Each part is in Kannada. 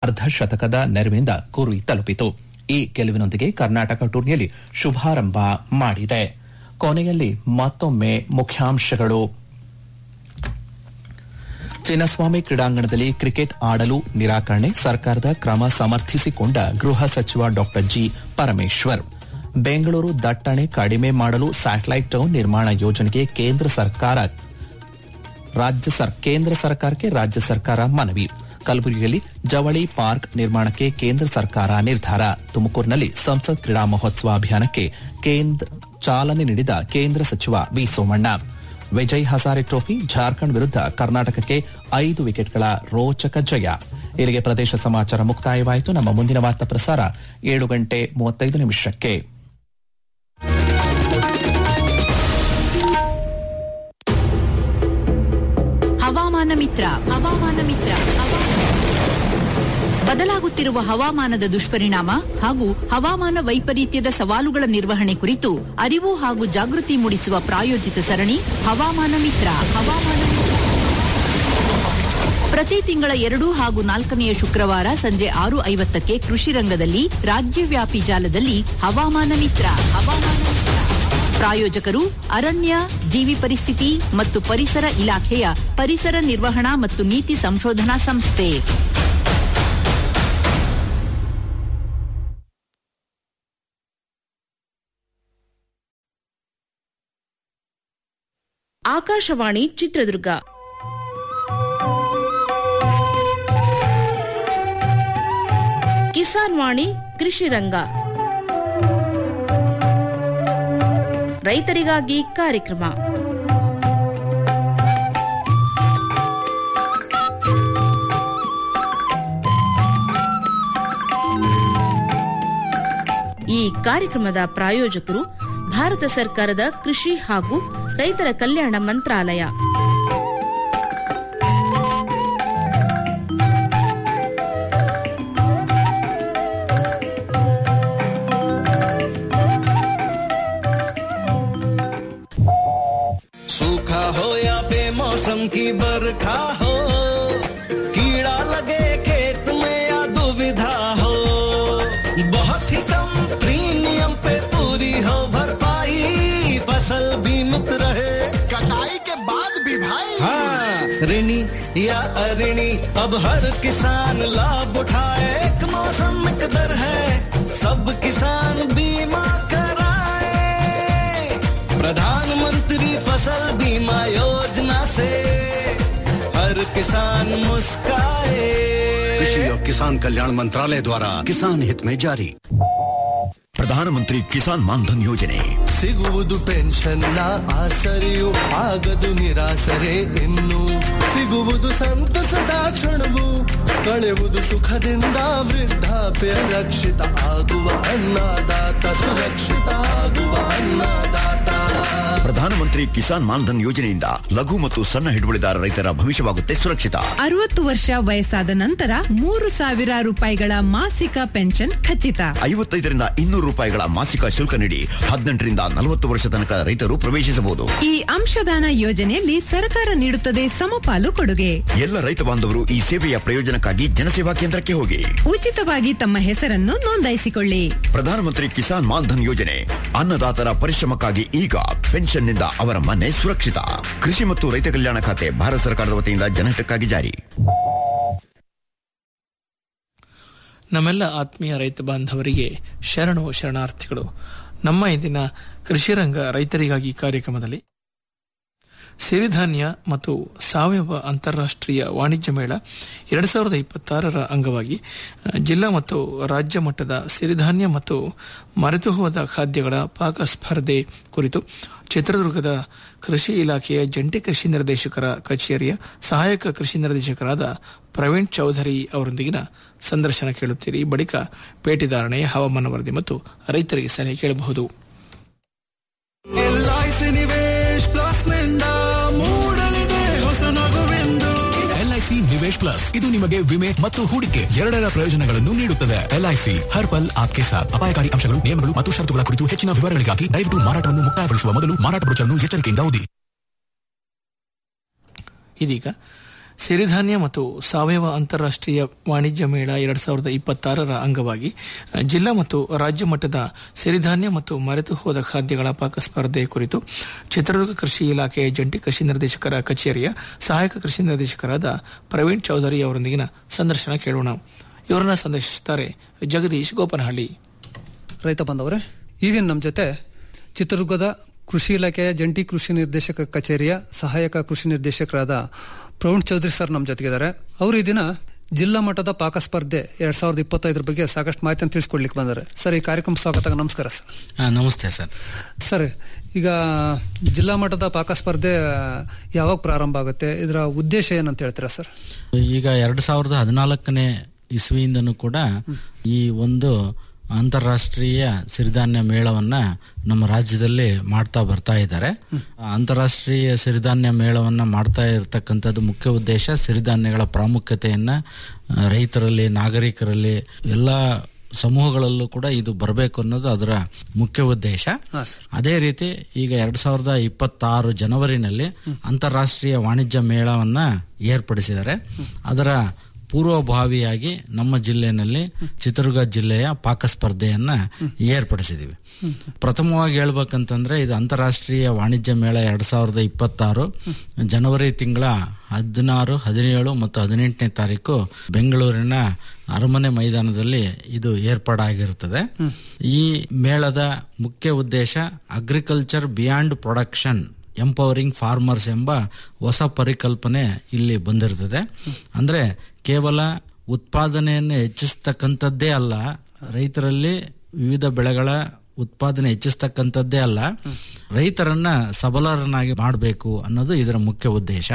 ಅರ್ಧ ಶತಕದ ನೆರವಿನಿಂದ ಗುರಿ ತಲುಪಿತು ಈ ಗೆಲುವಿನೊಂದಿಗೆ ಕರ್ನಾಟಕ ಟೂರ್ನಿಯಲ್ಲಿ ಶುಭಾರಂಭ ಮಾಡಿದೆ ಕೊನೆಯಲ್ಲಿ ಮತ್ತೊಮ್ಮೆ ಮುಖ್ಯಾಂಶಗಳು ಚಿನ್ನಸ್ವಾಮಿ ಕ್ರೀಡಾಂಗಣದಲ್ಲಿ ಕ್ರಿಕೆಟ್ ಆಡಲು ನಿರಾಕರಣೆ ಸರ್ಕಾರದ ಕ್ರಮ ಸಮರ್ಥಿಸಿಕೊಂಡ ಗೃಹ ಸಚಿವ ಡಾ ಜಿ ಪರಮೇಶ್ವರ್ ಬೆಂಗಳೂರು ದಟ್ಟಣೆ ಕಡಿಮೆ ಮಾಡಲು ಸ್ಯಾಟಲೈಟ್ ಟೌನ್ ನಿರ್ಮಾಣ ಯೋಜನೆಗೆ ಕೇಂದ್ರ ಸರ್ಕಾರ ರಾಜ್ಯ ಸರ್ ಕೇಂದ್ರ ಸರ್ಕಾರಕ್ಕೆ ರಾಜ್ಯ ಸರ್ಕಾರ ಮನವಿ ಕಲಬುರಗಿಯಲ್ಲಿ ಜವಳಿ ಪಾರ್ಕ್ ನಿರ್ಮಾಣಕ್ಕೆ ಕೇಂದ್ರ ಸರ್ಕಾರ ನಿರ್ಧಾರ ತುಮಕೂರಿನಲ್ಲಿ ಸಂಸತ್ ಕ್ರೀಡಾ ಮಹೋತ್ಸವ ಅಭಿಯಾನಕ್ಕೆ ಕೇಂದ್ರ ಚಾಲನೆ ನೀಡಿದ ಕೇಂದ್ರ ಸಚಿವ ವಿ ಸೋಮಣ್ಣ ವಿಜಯ್ ಹಜಾರೆ ಟ್ರೋಫಿ ಜಾರ್ಖಂಡ್ ವಿರುದ್ಧ ಕರ್ನಾಟಕಕ್ಕೆ ಐದು ವಿಕೆಟ್ಗಳ ರೋಚಕ ಜಯ ಇಲ್ಲಿಗೆ ಪ್ರದೇಶ ಸಮಾಚಾರ ಮುಕ್ತಾಯವಾಯಿತು ನಮ್ಮ ಮುಂದಿನ ವಾರ್ತಾ ಪ್ರಸಾರ ಏಳು ಗಂಟೆ ಮೂವತ್ತೈದು ನಿಮಿಷಕ್ಕೆ ಹವಾಮಾನ ಮಿತ್ರ ಹವಾಮಾನ ಮಿತ್ರ ಹವಾಮಾನ ಬದಲಾಗುತ್ತಿರುವ ಹವಾಮಾನದ ದುಷ್ಪರಿಣಾಮ ಹಾಗೂ ಹವಾಮಾನ ವೈಪರೀತ್ಯದ ಸವಾಲುಗಳ ನಿರ್ವಹಣೆ ಕುರಿತು ಅರಿವು ಹಾಗೂ ಜಾಗೃತಿ ಮೂಡಿಸುವ ಪ್ರಾಯೋಜಿತ ಸರಣಿ ಹವಾಮಾನ ಮಿತ್ರ ಹವಾಮಾನ ಮಿತ್ರ ಪ್ರತಿ ತಿಂಗಳ ಎರಡು ಹಾಗೂ ನಾಲ್ಕನೆಯ ಶುಕ್ರವಾರ ಸಂಜೆ ಆರು ಐವತ್ತಕ್ಕೆ ಕೃಷಿ ರಂಗದಲ್ಲಿ ರಾಜ್ಯವ್ಯಾಪಿ ಜಾಲದಲ್ಲಿ ಹವಾಮಾನ ಮಿತ್ರ ಹವಾಮಾನ ಮಿತ್ರ ಪ್ರಾಯೋಜಕರು ಅರಣ್ಯ ಜೀವಿ ಪರಿಸ್ಥಿತಿ ಮತ್ತು ಪರಿಸರ ಇಲಾಖೆಯ ಪರಿಸರ ನಿರ್ವಹಣಾ ಮತ್ತು ನೀತಿ ಸಂಶೋಧನಾ ಸಂಸ್ಥೆ ಆಕಾಶವಾಣಿ ಚಿತ್ರದುರ್ಗ ಕಿಸಾನ್ ವಾಣಿ ಕೃಷಿ ರಂಗ ರೈತರಿಗಾಗಿ ಕಾರ್ಯಕ್ರಮ ಈ ಕಾರ್ಯಕ್ರಮದ ಪ್ರಾಯೋಜಕರು ಭಾರತ ಸರ್ಕಾರದ ಕೃಷಿ ಹಾಗೂ ರೈತರ ಕಲ್ಯಾಣ ಮಂತ್ರಾಲಯ सूखा हो या बेमौसम की बरखा हो कीड़ा लगे खेत में या दुविधा हो बहुत ही कम प्रीमियम पे पूरी हो भरपाई फसल बीमित रहे कटाई के बाद भी भाई हाँ ऋणी या अऋणी अब हर किसान लाभ उठाए एक मौसम एक दर है सब किसान बीमा कराए प्रधानमंत्री फसल बीमा योजना से हर किसान मुस्काए कृषि और किसान कल्याण मंत्रालय द्वारा किसान हित में जारी ಪ್ರಧಾನಮಂತ್ರಿ ಕಿಸಾನ್ ಮಾನ್ಧನ್ ಯೋಜನೆ ಸಿಗುವುದು ಪೆನ್ಷನ್ನ ಆಸರೆಯು ಆಗದು ನಿರಾಸರೆ ಇನ್ನು ಸಿಗುವುದು ಸಂತಸದ ಕ್ಷಣವು ಕಳೆಯುವುದು ಸುಖದಿಂದ ವೃದ್ಧಾಪ್ಯ ರಕ್ಷಿತ ಆಗುವ ಅನ್ನದಾತ ಸುರಕ್ಷಿತ ಆಗುವ ಅನ್ನದಾತ ಪ್ರಧಾನಮಂತ್ರಿ ಕಿಸಾನ್ ಮಾನ್ಧನ್ ಯೋಜನೆಯಿಂದ ಲಘು ಮತ್ತು ಸಣ್ಣ ಹಿಡುವಳಿದಾರ ರೈತರ ಭವಿಷ್ಯವಾಗುತ್ತೆ ಸುರಕ್ಷಿತ ಅರವತ್ತು ವರ್ಷ ವಯಸ್ಸಾದ ನಂತರ ಮೂರು ಸಾವಿರ ರೂಪಾಯಿಗಳ ಮಾಸಿಕ ಪೆನ್ಷನ್ ಖಚಿತ ಐವತ್ತೈದರಿಂದ ಇನ್ನೂರು ರೂಪಾಯಿಗಳ ಮಾಸಿಕ ಶುಲ್ಕ ನೀಡಿ ಹದಿನೆಂಟರಿಂದ ನಲವತ್ತು ವರ್ಷ ತನಕ ರೈತರು ಪ್ರವೇಶಿಸಬಹುದು ಈ ಅಂಶದಾನ ಯೋಜನೆಯಲ್ಲಿ ಸರ್ಕಾರ ನೀಡುತ್ತದೆ ಸಮಪಾಲು ಕೊಡುಗೆ ಎಲ್ಲ ರೈತ ಬಾಂಧವರು ಈ ಸೇವೆಯ ಪ್ರಯೋಜನಕ್ಕಾಗಿ ಜನಸೇವಾ ಕೇಂದ್ರಕ್ಕೆ ಹೋಗಿ ಉಚಿತವಾಗಿ ತಮ್ಮ ಹೆಸರನ್ನು ನೋಂದಾಯಿಸಿಕೊಳ್ಳಿ ಪ್ರಧಾನಮಂತ್ರಿ ಕಿಸಾನ್ ಮಾನ್ಧನ್ ಯೋಜನೆ ಅನ್ನದಾತರ ಪರಿಶ್ರಮಕ್ಕಾಗಿ ಈಗ ಪೆನ್ಷನ್ನಿಂದ ಅವರ ಮನೆ ಸುರಕ್ಷಿತ ಕೃಷಿ ಮತ್ತು ರೈತ ಕಲ್ಯಾಣ ಖಾತೆ ಭಾರತ ಸರ್ಕಾರದ ವತಿಯಿಂದ ಜನಹಿತಕ್ಕಾಗಿ ಜಾರಿ ನಮ್ಮೆಲ್ಲ ಆತ್ಮೀಯ ರೈತ ಬಾಂಧವರಿಗೆ ಶರಣು ಶರಣಾರ್ಥಿಗಳು ನಮ್ಮ ಇಂದಿನ ಕೃಷಿರಂಗ ರೈತರಿಗಾಗಿ ಕಾರ್ಯಕ್ರಮದಲ್ಲಿ ಸಿರಿಧಾನ್ಯ ಮತ್ತು ಸಾವಯವ ಅಂತಾರಾಷ್ಟ್ರೀಯ ವಾಣಿಜ್ಯ ಮೇಳ ಎರಡು ಸಾವಿರದ ಇಪ್ಪತ್ತಾರರ ಅಂಗವಾಗಿ ಅ, ಜಿಲ್ಲಾ ಮತ್ತು ರಾಜ್ಯ ಮಟ್ಟದ ಸಿರಿಧಾನ್ಯ ಮತ್ತು ಮರೆತು ಹೋದ ಖಾದ್ಯಗಳ ಪಾಕ ಸ್ಪರ್ಧೆ ಕುರಿತು ಚಿತ್ರದುರ್ಗದ ಕೃಷಿ ಇಲಾಖೆಯ ಜಂಟಿ ಕೃಷಿ ನಿರ್ದೇಶಕರ ಕಚೇರಿಯ ಸಹಾಯಕ ಕೃಷಿ ನಿರ್ದೇಶಕರಾದ ಪ್ರವೀಣ್ ಚೌಧರಿ ಅವರೊಂದಿಗಿನ ಸಂದರ್ಶನ ಕೇಳುತ್ತೀರಿ ಬಳಿಕ ಪೇಟಿಧಾರಣೆ ಹವಾಮಾನ ವರದಿ ಮತ್ತು ರೈತರಿಗೆ ಸಲಹೆ ಕೇಳಬಹುದು ಎಲ್ಐಸಿ ನಿವೇಶ್ ಪ್ಲಸ್ ನಿಂದ ಮೂಡಲಿದೆ ಹೊಸ ನಗುವೆಂದು ಎಲ್ಐಸಿ ನಿವೇಶ್ ಪ್ಲಸ್ ಇದು ನಿಮಗೆ ವಿಮೆ ಮತ್ತು ಹೂಡಿಕೆ ಎರಡರ ಪ್ರಯೋಜನಗಳನ್ನು ನೀಡುತ್ತದೆ ಎಲ್ಐಸಿ ಹರ್ ಪಲ್ ಆಪ್ಕೆ ಸಾಥ್ ಅಪಾಯಕಾರಿ ಅಂಶಗಳು ನಿಯಮಗಳು ಮತ್ತು ಷರತ್ತುಗಳ ಕುರಿತು ಹೆಚ್ಚಿನ ವಿವರಗಳಿಗಾಗಿ ದಯವಿಟ್ಟು ಮಾರಾಟವನ್ನು ಮುಕ್ತಾಯಗೊಳಿಸುವ ಮೊದಲು ಮಾರಾಟ ಬ್ರೋಚರ್ನ್ನು ಎಚ್ಚರಿಕೆಯಿಂದ ಓದಿ ಇದೀಗ ಸಿರಿಧಾನ್ಯ ಮತ್ತು ಸಾವಯವ ಅಂತಾರಾಷ್ಟ್ರೀಯ ವಾಣಿಜ್ಯ ಮೇಳ ಎರಡ್ ಸಾವಿರದ ಇಪ್ಪತ್ತಾರರ ಅಂಗವಾಗಿ ಅ, ಜಿಲ್ಲಾ ಮತ್ತು ರಾಜ್ಯ ಮಟ್ಟದ ಸಿರಿಧಾನ್ಯ ಮತ್ತು ಮರೆತು ಹೋದ ಖಾದ್ಯಗಳ ಪಾಕ ಸ್ಪರ್ಧೆ ಕುರಿತು ಚಿತ್ರದುರ್ಗ ಕೃಷಿ ಇಲಾಖೆಯ ಜಂಟಿ ಕೃಷಿ ನಿರ್ದೇಶಕರ ಕಚೇರಿಯ ಸಹಾಯಕ ಕೃಷಿ ನಿರ್ದೇಶಕರಾದ ಪ್ರವೀಣ್ ಚೌಧರಿ ಅವರೊಂದಿಗಿನ ಸಂದರ್ಶನ ಕೇಳೋಣ ಇವರನ್ನ ಸಂದರ್ಶಿಸುತ್ತಾರೆ ಜಗದೀಶ್ ಗೋಪನಹಳ್ಳಿ ರೈತ ಬಂದವರೇ ಈಗ ನಮ್ಮ ಜೊತೆ ಚಿತ್ರದುರ್ಗದ ಕೃಷಿ ಇಲಾಖೆಯ ಜಂಟಿ ಕೃಷಿ ನಿರ್ದೇಶಕ ಕಚೇರಿಯ ಸಹಾಯಕ ಕೃಷಿ ನಿರ್ದೇಶಕರಾದ ಪ್ರವೀಣ್ ಚೌಧರಿ ಸರ್ ನಮ್ಮ ಜೊತೆಗಿದ್ದಾರೆ ಅವರು ಈ ದಿನ ಜಿಲ್ಲಾ ಮಟ್ಟದ ಪಾಕ ಸ್ಪರ್ಧೆ ಎರಡ್ ಸಾವಿರದ ಇಪ್ಪತ್ತೈದರ ಬಗ್ಗೆ ಸಾಕಷ್ಟು ಮಾಹಿತಿಯನ್ನು ತಿಳಿಸ್ಕೊಡ್ಲಿಕ್ಕೆ ಬಂದ್ದಾರೆ ಸರ್ ಈ ಕಾರ್ಯಕ್ರಮ ಸ್ವಾಗತ ನಮಸ್ಕಾರ ಸರ್ ನಮಸ್ತೆ ಸರ್ ಸರ್ ಈಗ ಜಿಲ್ಲಾ ಮಟ್ಟದ ಪಾಕ ಸ್ಪರ್ಧೆ ಯಾವಾಗ ಪ್ರಾರಂಭ ಆಗುತ್ತೆ ಇದರ ಉದ್ದೇಶ ಏನಂತ ಹೇಳ್ತೀರಾ ಸರ್ ಈಗ ಎರಡು ಸಾವಿರದ ಹದಿನಾಲ್ಕನೇ ಇಸ್ವಿಯಿಂದನೂ ಕೂಡ ಈ ಒಂದು ಅಂತಾರಾಷ್ಟ್ರೀಯ ಸಿರಿಧಾನ್ಯ ಮೇಳವನ್ನ ನಮ್ಮ ರಾಜ್ಯದಲ್ಲಿ ಮಾಡ್ತಾ ಬರ್ತಾ ಇದ್ದಾರೆ ಅಂತಾರಾಷ್ಟ್ರೀಯ ಸಿರಿಧಾನ್ಯ ಮೇಳವನ್ನ ಮಾಡ್ತಾ ಇರತಕ್ಕಂಥದ್ದು ಮುಖ್ಯ ಉದ್ದೇಶ ಸಿರಿಧಾನ್ಯಗಳ ಪ್ರಾಮುಖ್ಯತೆಯನ್ನ ಆ, ರೈತರಲ್ಲಿ ನಾಗರಿಕರಲ್ಲಿ ಎಲ್ಲ ಸಮೂಹಗಳಲ್ಲೂ ಕೂಡ ಇದು ಬರಬೇಕು ಅನ್ನೋದು ಅದರ ಮುಖ್ಯ ಉದ್ದೇಶ ಹಾ, ಸರ್. ಅದೇ ರೀತಿ ಈಗ ಎರಡ್ ಸಾವಿರದ ಇಪ್ಪತ್ತಾರು ಜನವರಿನಲ್ಲಿ ಅಂತಾರಾಷ್ಟ್ರೀಯ ವಾಣಿಜ್ಯ ಮೇಳವನ್ನ ಏರ್ಪಡಿಸಿದ್ದಾರೆ ಅದರ ಪೂರ್ವಭಾವಿಯಾಗಿ ನಮ್ಮ ಜಿಲ್ಲೆಯಲ್ಲಿ ಚಿತ್ರದುರ್ಗ ಜಿಲ್ಲೆಯ ಪಾಕ ಸ್ಪರ್ಧೆಯನ್ನ ಏರ್ಪಡಿಸಿದೀವಿ ಪ್ರಥಮವಾಗಿ ಹೇಳ್ಬೇಕಂತಂದ್ರೆ ಇದು ಅಂತಾರಾಷ್ಟ್ರೀಯ ವಾಣಿಜ್ಯ ಮೇಳ ಎರಡ್ ಸಾವಿರದ ಇಪ್ಪತ್ತಾರು ಜನವರಿ ತಿಂಗಳ ಹದಿನಾರು ಹದಿನೇಳು ಮತ್ತು ಹದಿನೆಂಟನೇ ತಾರೀಕು ಬೆಂಗಳೂರಿನ ಅರಮನೆ ಮೈದಾನದಲ್ಲಿ ಇದು ಏರ್ಪಾಡಾಗಿರುತ್ತದೆ ಈ ಮೇಳದ ಮುಖ್ಯ ಉದ್ದೇಶ agriculture beyond production empowering farmers ಎಂಬ ಹೊಸ ಪರಿಕಲ್ಪನೆ ಇಲ್ಲಿ ಬಂದಿರ್ತದೆ ಅಂದ್ರೆ ಕೇವಲ ಉತ್ಪಾದನೆಯನ್ನು ಹೆಚ್ಚಿಸ್ತಕ್ಕಂಥದ್ದೇ ಅಲ್ಲ ರೈತರಲ್ಲಿ ವಿವಿಧ ಬೆಳೆಗಳ ಉತ್ಪಾದನೆ ಹೆಚ್ಚಿಸ್ತಕ್ಕಂಥದ್ದೇ ಅಲ್ಲ ರೈತರನ್ನ ಸಬಲರನ್ನಾಗಿ ಮಾಡಬೇಕು ಅನ್ನೋದು ಇದರ ಮುಖ್ಯ ಉದ್ದೇಶ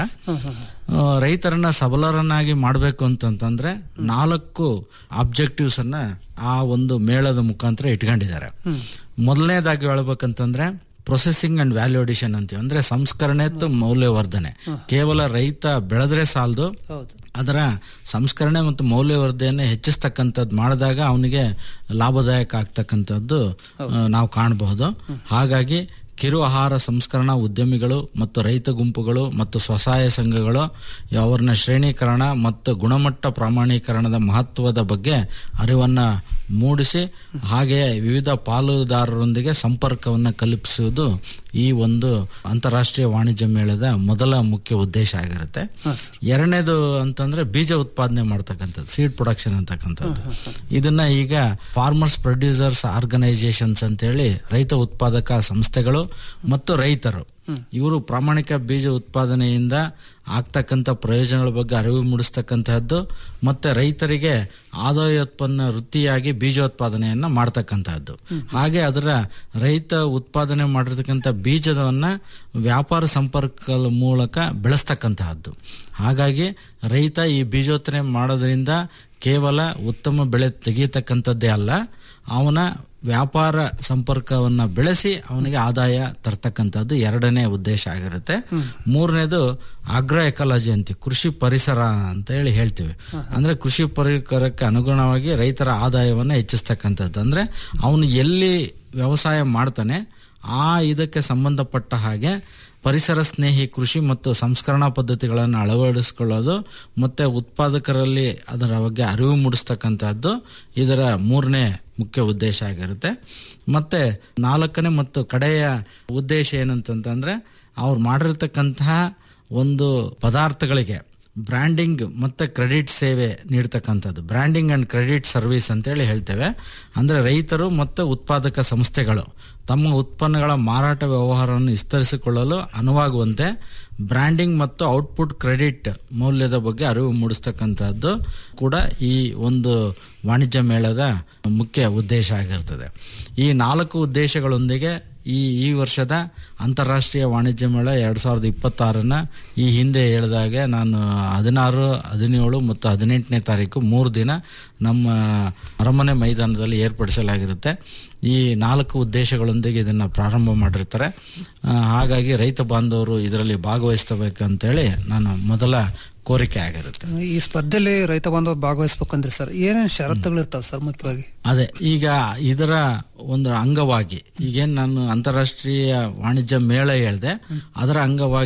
ಆ, ರೈತರನ್ನ ಸಬಲರನ್ನಾಗಿ ಮಾಡಬೇಕು ಅಂತಂತಂದ್ರೆ ನಾಲ್ಕು ಆಬ್ಜೆಕ್ಟಿವ್ಸ್ ಅನ್ನ ಆ ಒಂದು ಮೇಳದ ಮುಖಾಂತರ ಇಟ್ಕೊಂಡಿದ್ದಾರೆ ಮೊದಲನೇದಾಗಿ ಹೇಳ್ಬೇಕಂತಂದ್ರೆ ಪ್ರೊಸೆಸಿಂಗ್ ಅಂಡ್ ವ್ಯಾಲ್ಯೂ ಅಡಿಷನ್ ಅಂತೀವಿ ಅಂದ್ರೆ ಸಂಸ್ಕರಣೆ ಮತ್ತು ಮೌಲ್ಯವರ್ಧನೆ ಕೇವಲ ರೈತ ಬೆಳೆದ್ರೆ ಸಾಲದು ಅದರ ಸಂಸ್ಕರಣೆ ಮತ್ತು ಮೌಲ್ಯವರ್ಧನೆ ಹೆಚ್ಚಿಸ್ತಕ್ಕಂಥದ್ದು ಮಾಡಿದಾಗ ಅವನಿಗೆ ಲಾಭದಾಯಕ ಆಗ್ತಕ್ಕಂಥದ್ದು ಆ, ನಾವು ಕಾಣಬಹುದು ಹಾಗಾಗಿ ಕಿರು ಆಹಾರ ಸಂಸ್ಕರಣಾ ಉದ್ಯಮಿಗಳು ಮತ್ತು ರೈತ ಗುಂಪುಗಳು ಮತ್ತು ಸ್ವಸಹಾಯ ಸಂಘಗಳು ಅವರನ್ನ ಶ್ರೇಣೀಕರಣ ಮತ್ತು ಗುಣಮಟ್ಟ ಪ್ರಮಾಣೀಕರಣದ ಮಹತ್ವದ ಬಗ್ಗೆ ಅರಿವನ್ನ ಮೂಡಿಸಿ ಹಾಗೆಯೇ ವಿವಿಧ ಪಾಲುದಾರರೊಂದಿಗೆ ಸಂಪರ್ಕವನ್ನು ಕಲ್ಪಿಸುವುದು ಈ ಒಂದು ಅಂತಾರಾಷ್ಟ್ರೀಯ ವಾಣಿಜ್ಯ ಮೇಳದ ಮೊದಲ ಮುಖ್ಯ ಉದ್ದೇಶ ಆಗಿರುತ್ತೆ ಎರಡನೇದು ಅಂತಂದ್ರೆ ಬೀಜ ಉತ್ಪಾದನೆ ಮಾಡ್ತಕ್ಕಂಥದ್ದು ಸೀಡ್ ಪ್ರೊಡಕ್ಷನ್ ಅಂತಕ್ಕಂಥದ್ದು ಇದನ್ನ ಈಗ ಫಾರ್ಮರ್ಸ್ ಪ್ರೊಡ್ಯೂಸರ್ಸ್ ಆರ್ಗನೈಸೇಷನ್ಸ್ ಅಂತೇಳಿ ರೈತ ಉತ್ಪಾದಕ ಸಂಸ್ಥೆಗಳು ಮತ್ತು ರೈತರು ಇವರು ಪ್ರಾಮಾಣಿಕ ಬೀಜ ಉತ್ಪಾದನೆಯಿಂದ ಆಗ್ತಕ್ಕಂಥ ಪ್ರಯೋಜನಗಳ ಬಗ್ಗೆ ಅರಿವು ಮೂಡಿಸ್ತಕ್ಕಂತಹದ್ದು ಮತ್ತೆ ರೈತರಿಗೆ ಆದಾಯೋತ್ಪನ್ನ ವೃತ್ತಿಯಾಗಿ ಬೀಜೋತ್ಪಾದನೆಯನ್ನ ಮಾಡ್ತಕ್ಕಂತಹದ್ದು ಹಾಗೆ ಅದರ ರೈತ ಉತ್ಪಾದನೆ ಮಾಡಿರ್ತಕ್ಕಂಥ ಬೀಜದವನ್ನ ವ್ಯಾಪಾರ ಸಂಪರ್ಕದ ಮೂಲಕ ಬೆಳೆಸ್ತಕ್ಕಂತಹದ್ದು ಹಾಗಾಗಿ ರೈತ ಈ ಬೀಜೋತ್ಪಾದನೆ ಮಾಡೋದ್ರಿಂದ ಕೇವಲ ಉತ್ತಮ ಬೆಳೆ ತೆಗೀತಕ್ಕಂಥದ್ದೇ ಅಲ್ಲ ಅವನ ವ್ಯಾಪಾರ ಸಂಪರ್ಕವನ್ನ ಬೆಳೆಸಿ ಅವನಿಗೆ ಆದಾಯ ತರ್ತಕ್ಕಂಥದ್ದು ಎರಡನೇ ಉದ್ದೇಶ ಆಗಿರುತ್ತೆ ಮೂರನೇದು ಅಗ್ರೋ ಎಕಾಲಜಿ ಅಂತೀವಿ ಕೃಷಿ ಪರಿಸರ ಅಂತ ಹೇಳಿ ಹೇಳ್ತೀವಿ ಅಂದ್ರೆ ಕೃಷಿ ಪರಿಕರಕ್ಕೆ ಅನುಗುಣವಾಗಿ ರೈತರ ಆದಾಯವನ್ನು ಹೆಚ್ಚಿಸ್ತಕ್ಕಂಥದ್ದು ಅಂದ್ರೆ ಅವನು ಎಲ್ಲಿ ವ್ಯವಸಾಯ ಮಾಡ್ತಾನೆ ಆ ಇದಕ್ಕೆ ಸಂಬಂಧಪಟ್ಟ ಹಾಗೆ ಪರಿಸರ ಸ್ನೇಹಿ ಕೃಷಿ ಮತ್ತು ಸಂಸ್ಕರಣಾ ಪದ್ಧತಿಗಳನ್ನು ಅಳವಡಿಸಿಕೊಳ್ಳೋದು ಮತ್ತೆ ಉತ್ಪಾದಕರಲ್ಲಿ ಅದರ ಬಗ್ಗೆ ಅರಿವು ಮೂಡಿಸ್ತಕ್ಕಂಥದ್ದು ಇದರ ಮೂರನೇ ಮುಖ್ಯ ಉದ್ದೇಶ ಆಗಿರುತ್ತೆ ಮತ್ತೆ ನಾಲ್ಕನೇ ಮತ್ತು ಕಡೆಯ ಉದ್ದೇಶ ಏನಂತಂತಂದ್ರೆ ಅವ್ರು ಮಾಡಿರ್ತಕ್ಕಂತಹ ಒಂದು ಪದಾರ್ಥಗಳಿಗೆ ಬ್ರ್ಯಾಂಡಿಂಗ್ ಮತ್ತೆ ಕ್ರೆಡಿಟ್ ಸೇವೆ ನೀಡ್ತಕ್ಕಂಥದ್ದು ಬ್ರ್ಯಾಂಡಿಂಗ್ ಅಂಡ್ ಕ್ರೆಡಿಟ್ ಸರ್ವಿಸ್ ಅಂತೇಳಿ ಹೇಳ್ತೇವೆ ಅಂದ್ರೆ ರೈತರು ಮತ್ತು ಉತ್ಪಾದಕ ಸಂಸ್ಥೆಗಳು ತಮ್ಮ ಉತ್ಪನ್ನಗಳ ಮಾರಾಟ ವ್ಯವಹಾರವನ್ನು ವಿಸ್ತರಿಸಿಕೊಳ್ಳಲು ಅನುವಾಗುವಂತೆ ಬ್ರ್ಯಾಂಡಿಂಗ್ ಮತ್ತು ಔಟ್ಪುಟ್ ಕ್ರೆಡಿಟ್ ಮೌಲ್ಯದ ಬಗ್ಗೆ ಅರಿವು ಮೂಡಿಸ್ತಕ್ಕಂಥದ್ದು ಕೂಡ ಈ ಒಂದು ವಾಣಿಜ್ಯ ಮೇಳದ ಮುಖ್ಯ ಉದ್ದೇಶ ಆಗಿರ್ತದೆ ಈ ನಾಲ್ಕು ಉದ್ದೇಶಗಳೊಂದಿಗೆ ಈ ಈ ವರ್ಷದ ಅಂತಾರಾಷ್ಟ್ರೀಯ ವಾಣಿಜ್ಯ ಮೇಳ ಎರಡ್ ಸಾವಿರದ ಇಪ್ಪತ್ತಾರನ್ನ ಈ ಹಿಂದೆ ಹೇಳಿದಾಗೆ ನಾನು ಹದಿನಾರು ಹದಿನೇಳು ಮತ್ತು ಹದಿನೆಂಟನೇ ತಾರೀಕು ಮೂರು ದಿನ ನಮ್ಮ ಅರಮನೆ ಮೈದಾನದಲ್ಲಿ ಏರ್ಪಡಿಸಲಾಗಿರುತ್ತೆ ಈ ನಾಲ್ಕು ಉದ್ದೇಶಗಳೊಂದಿಗೆ ಇದನ್ನ ಪ್ರಾರಂಭ ಮಾಡಿರ್ತಾರೆ ಆ, ಹಾಗಾಗಿ ರೈತ ಬಾಂಧವರು ಇದರಲ್ಲಿ ಭಾಗವಹಿಸಬೇಕಂತೇಳಿ ನಾನು ಮೊದಲ ಕೋರಿಕೆ ಆಗಿರುತ್ತೆ ಈ ಸ್ಪರ್ಧೆಯಲ್ಲಿ ರೈತ ಬಾಂಧವ ಭಾಗವಹಿಸ್ಬೇಕಂದ್ರೆ ಸರ್ ಏನೇನು ಷರತ್ತುಗಳಿರ್ತಾವೆ ಸರ್ ಮುಖ್ಯವಾಗಿ ಅದೇ ಈಗ ಇದರ ಒಂದು ಅಂಗವಾಗಿ ಈಗೇನ್ ನಾನು ಅಂತಾರಾಷ್ಟ್ರೀಯ ವಾಣಿಜ್ಯ ಮೇಳ ಹೇಳಿದೆ ಅದರ ಅಂಗವಾಗಿ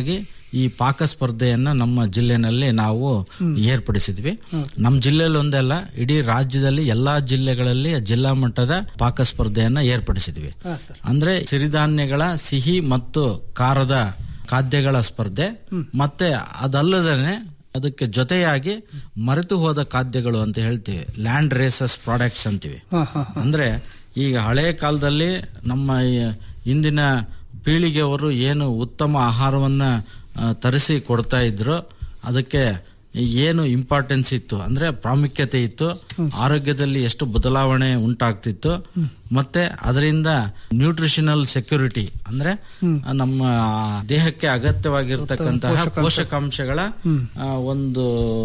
ಈ ಪಾಕ ಸ್ಪರ್ಧೆಯನ್ನ ನಮ್ಮ ಜಿಲ್ಲೆನಲ್ಲಿ ನಾವು ಏರ್ಪಡಿಸಿದ್ವಿ ನಮ್ಮ ಜಿಲ್ಲೆಯಲ್ಲಿ ಒಂದಲ್ಲ ಇಡೀ ರಾಜ್ಯದಲ್ಲಿ ಎಲ್ಲಾ ಜಿಲ್ಲೆಗಳಲ್ಲಿ ಜಿಲ್ಲಾ ಮಟ್ಟದ ಪಾಕ ಸ್ಪರ್ಧೆಯನ್ನ ಏರ್ಪಡಿಸಿದ್ವಿ ಅಂದ್ರೆ ಸಿರಿಧಾನ್ಯಗಳ ಸಿಹಿ ಮತ್ತು ಖಾರದ ಖಾದ್ಯಗಳ ಸ್ಪರ್ಧೆ ಮತ್ತೆ ಅದಲ್ಲದೇ ಅದಕ್ಕೆ ಜೊತೆಯಾಗಿ ಮರೆತು ಹೋದ ಖಾದ್ಯಗಳು ಅಂತ ಹೇಳ್ತೀವಿ ಲ್ಯಾಂಡ್ ರೇಸಸ್ ಪ್ರಾಡಕ್ಟ್ಸ್ ಅಂತೀವಿ ಅಂದ್ರೆ ಈಗ ಹಳೆ ಕಾಲದಲ್ಲಿ ನಮ್ಮ ಈ ಇಂದಿನ ಪೀಳಿಗೆಯವರು ಏನು ಉತ್ತಮ ಆಹಾರವನ್ನ ಆ, ತರಿಸಿ ಕೊಡ್ತಾ ಇದ್ರು ಅದಕ್ಕೆ ಏನು ಇಂಪಾರ್ಟೆನ್ಸ್ ಇತ್ತು ಅಂದ್ರೆ ಪ್ರಾಮುಖ್ಯತೆ ಇತ್ತು ಆರೋಗ್ಯದಲ್ಲಿ ಎಷ್ಟು ಬದಲಾವಣೆ ಉಂಟಾಗ್ತಿತ್ತು ಮತ್ತೆ ಅದರಿಂದ ನ್ಯೂಟ್ರಿಷನಲ್ ಸೆಕ್ಯೂರಿಟಿ ಅಂದ್ರೆ ನಮ್ಮ ದೇಹಕ್ಕೆ ಅಗತ್ಯವಾಗಿರ್ತಕ್ಕಂತಹ ಪೋಷಕಾಂಶಗಳ ಆ, ಒಂದು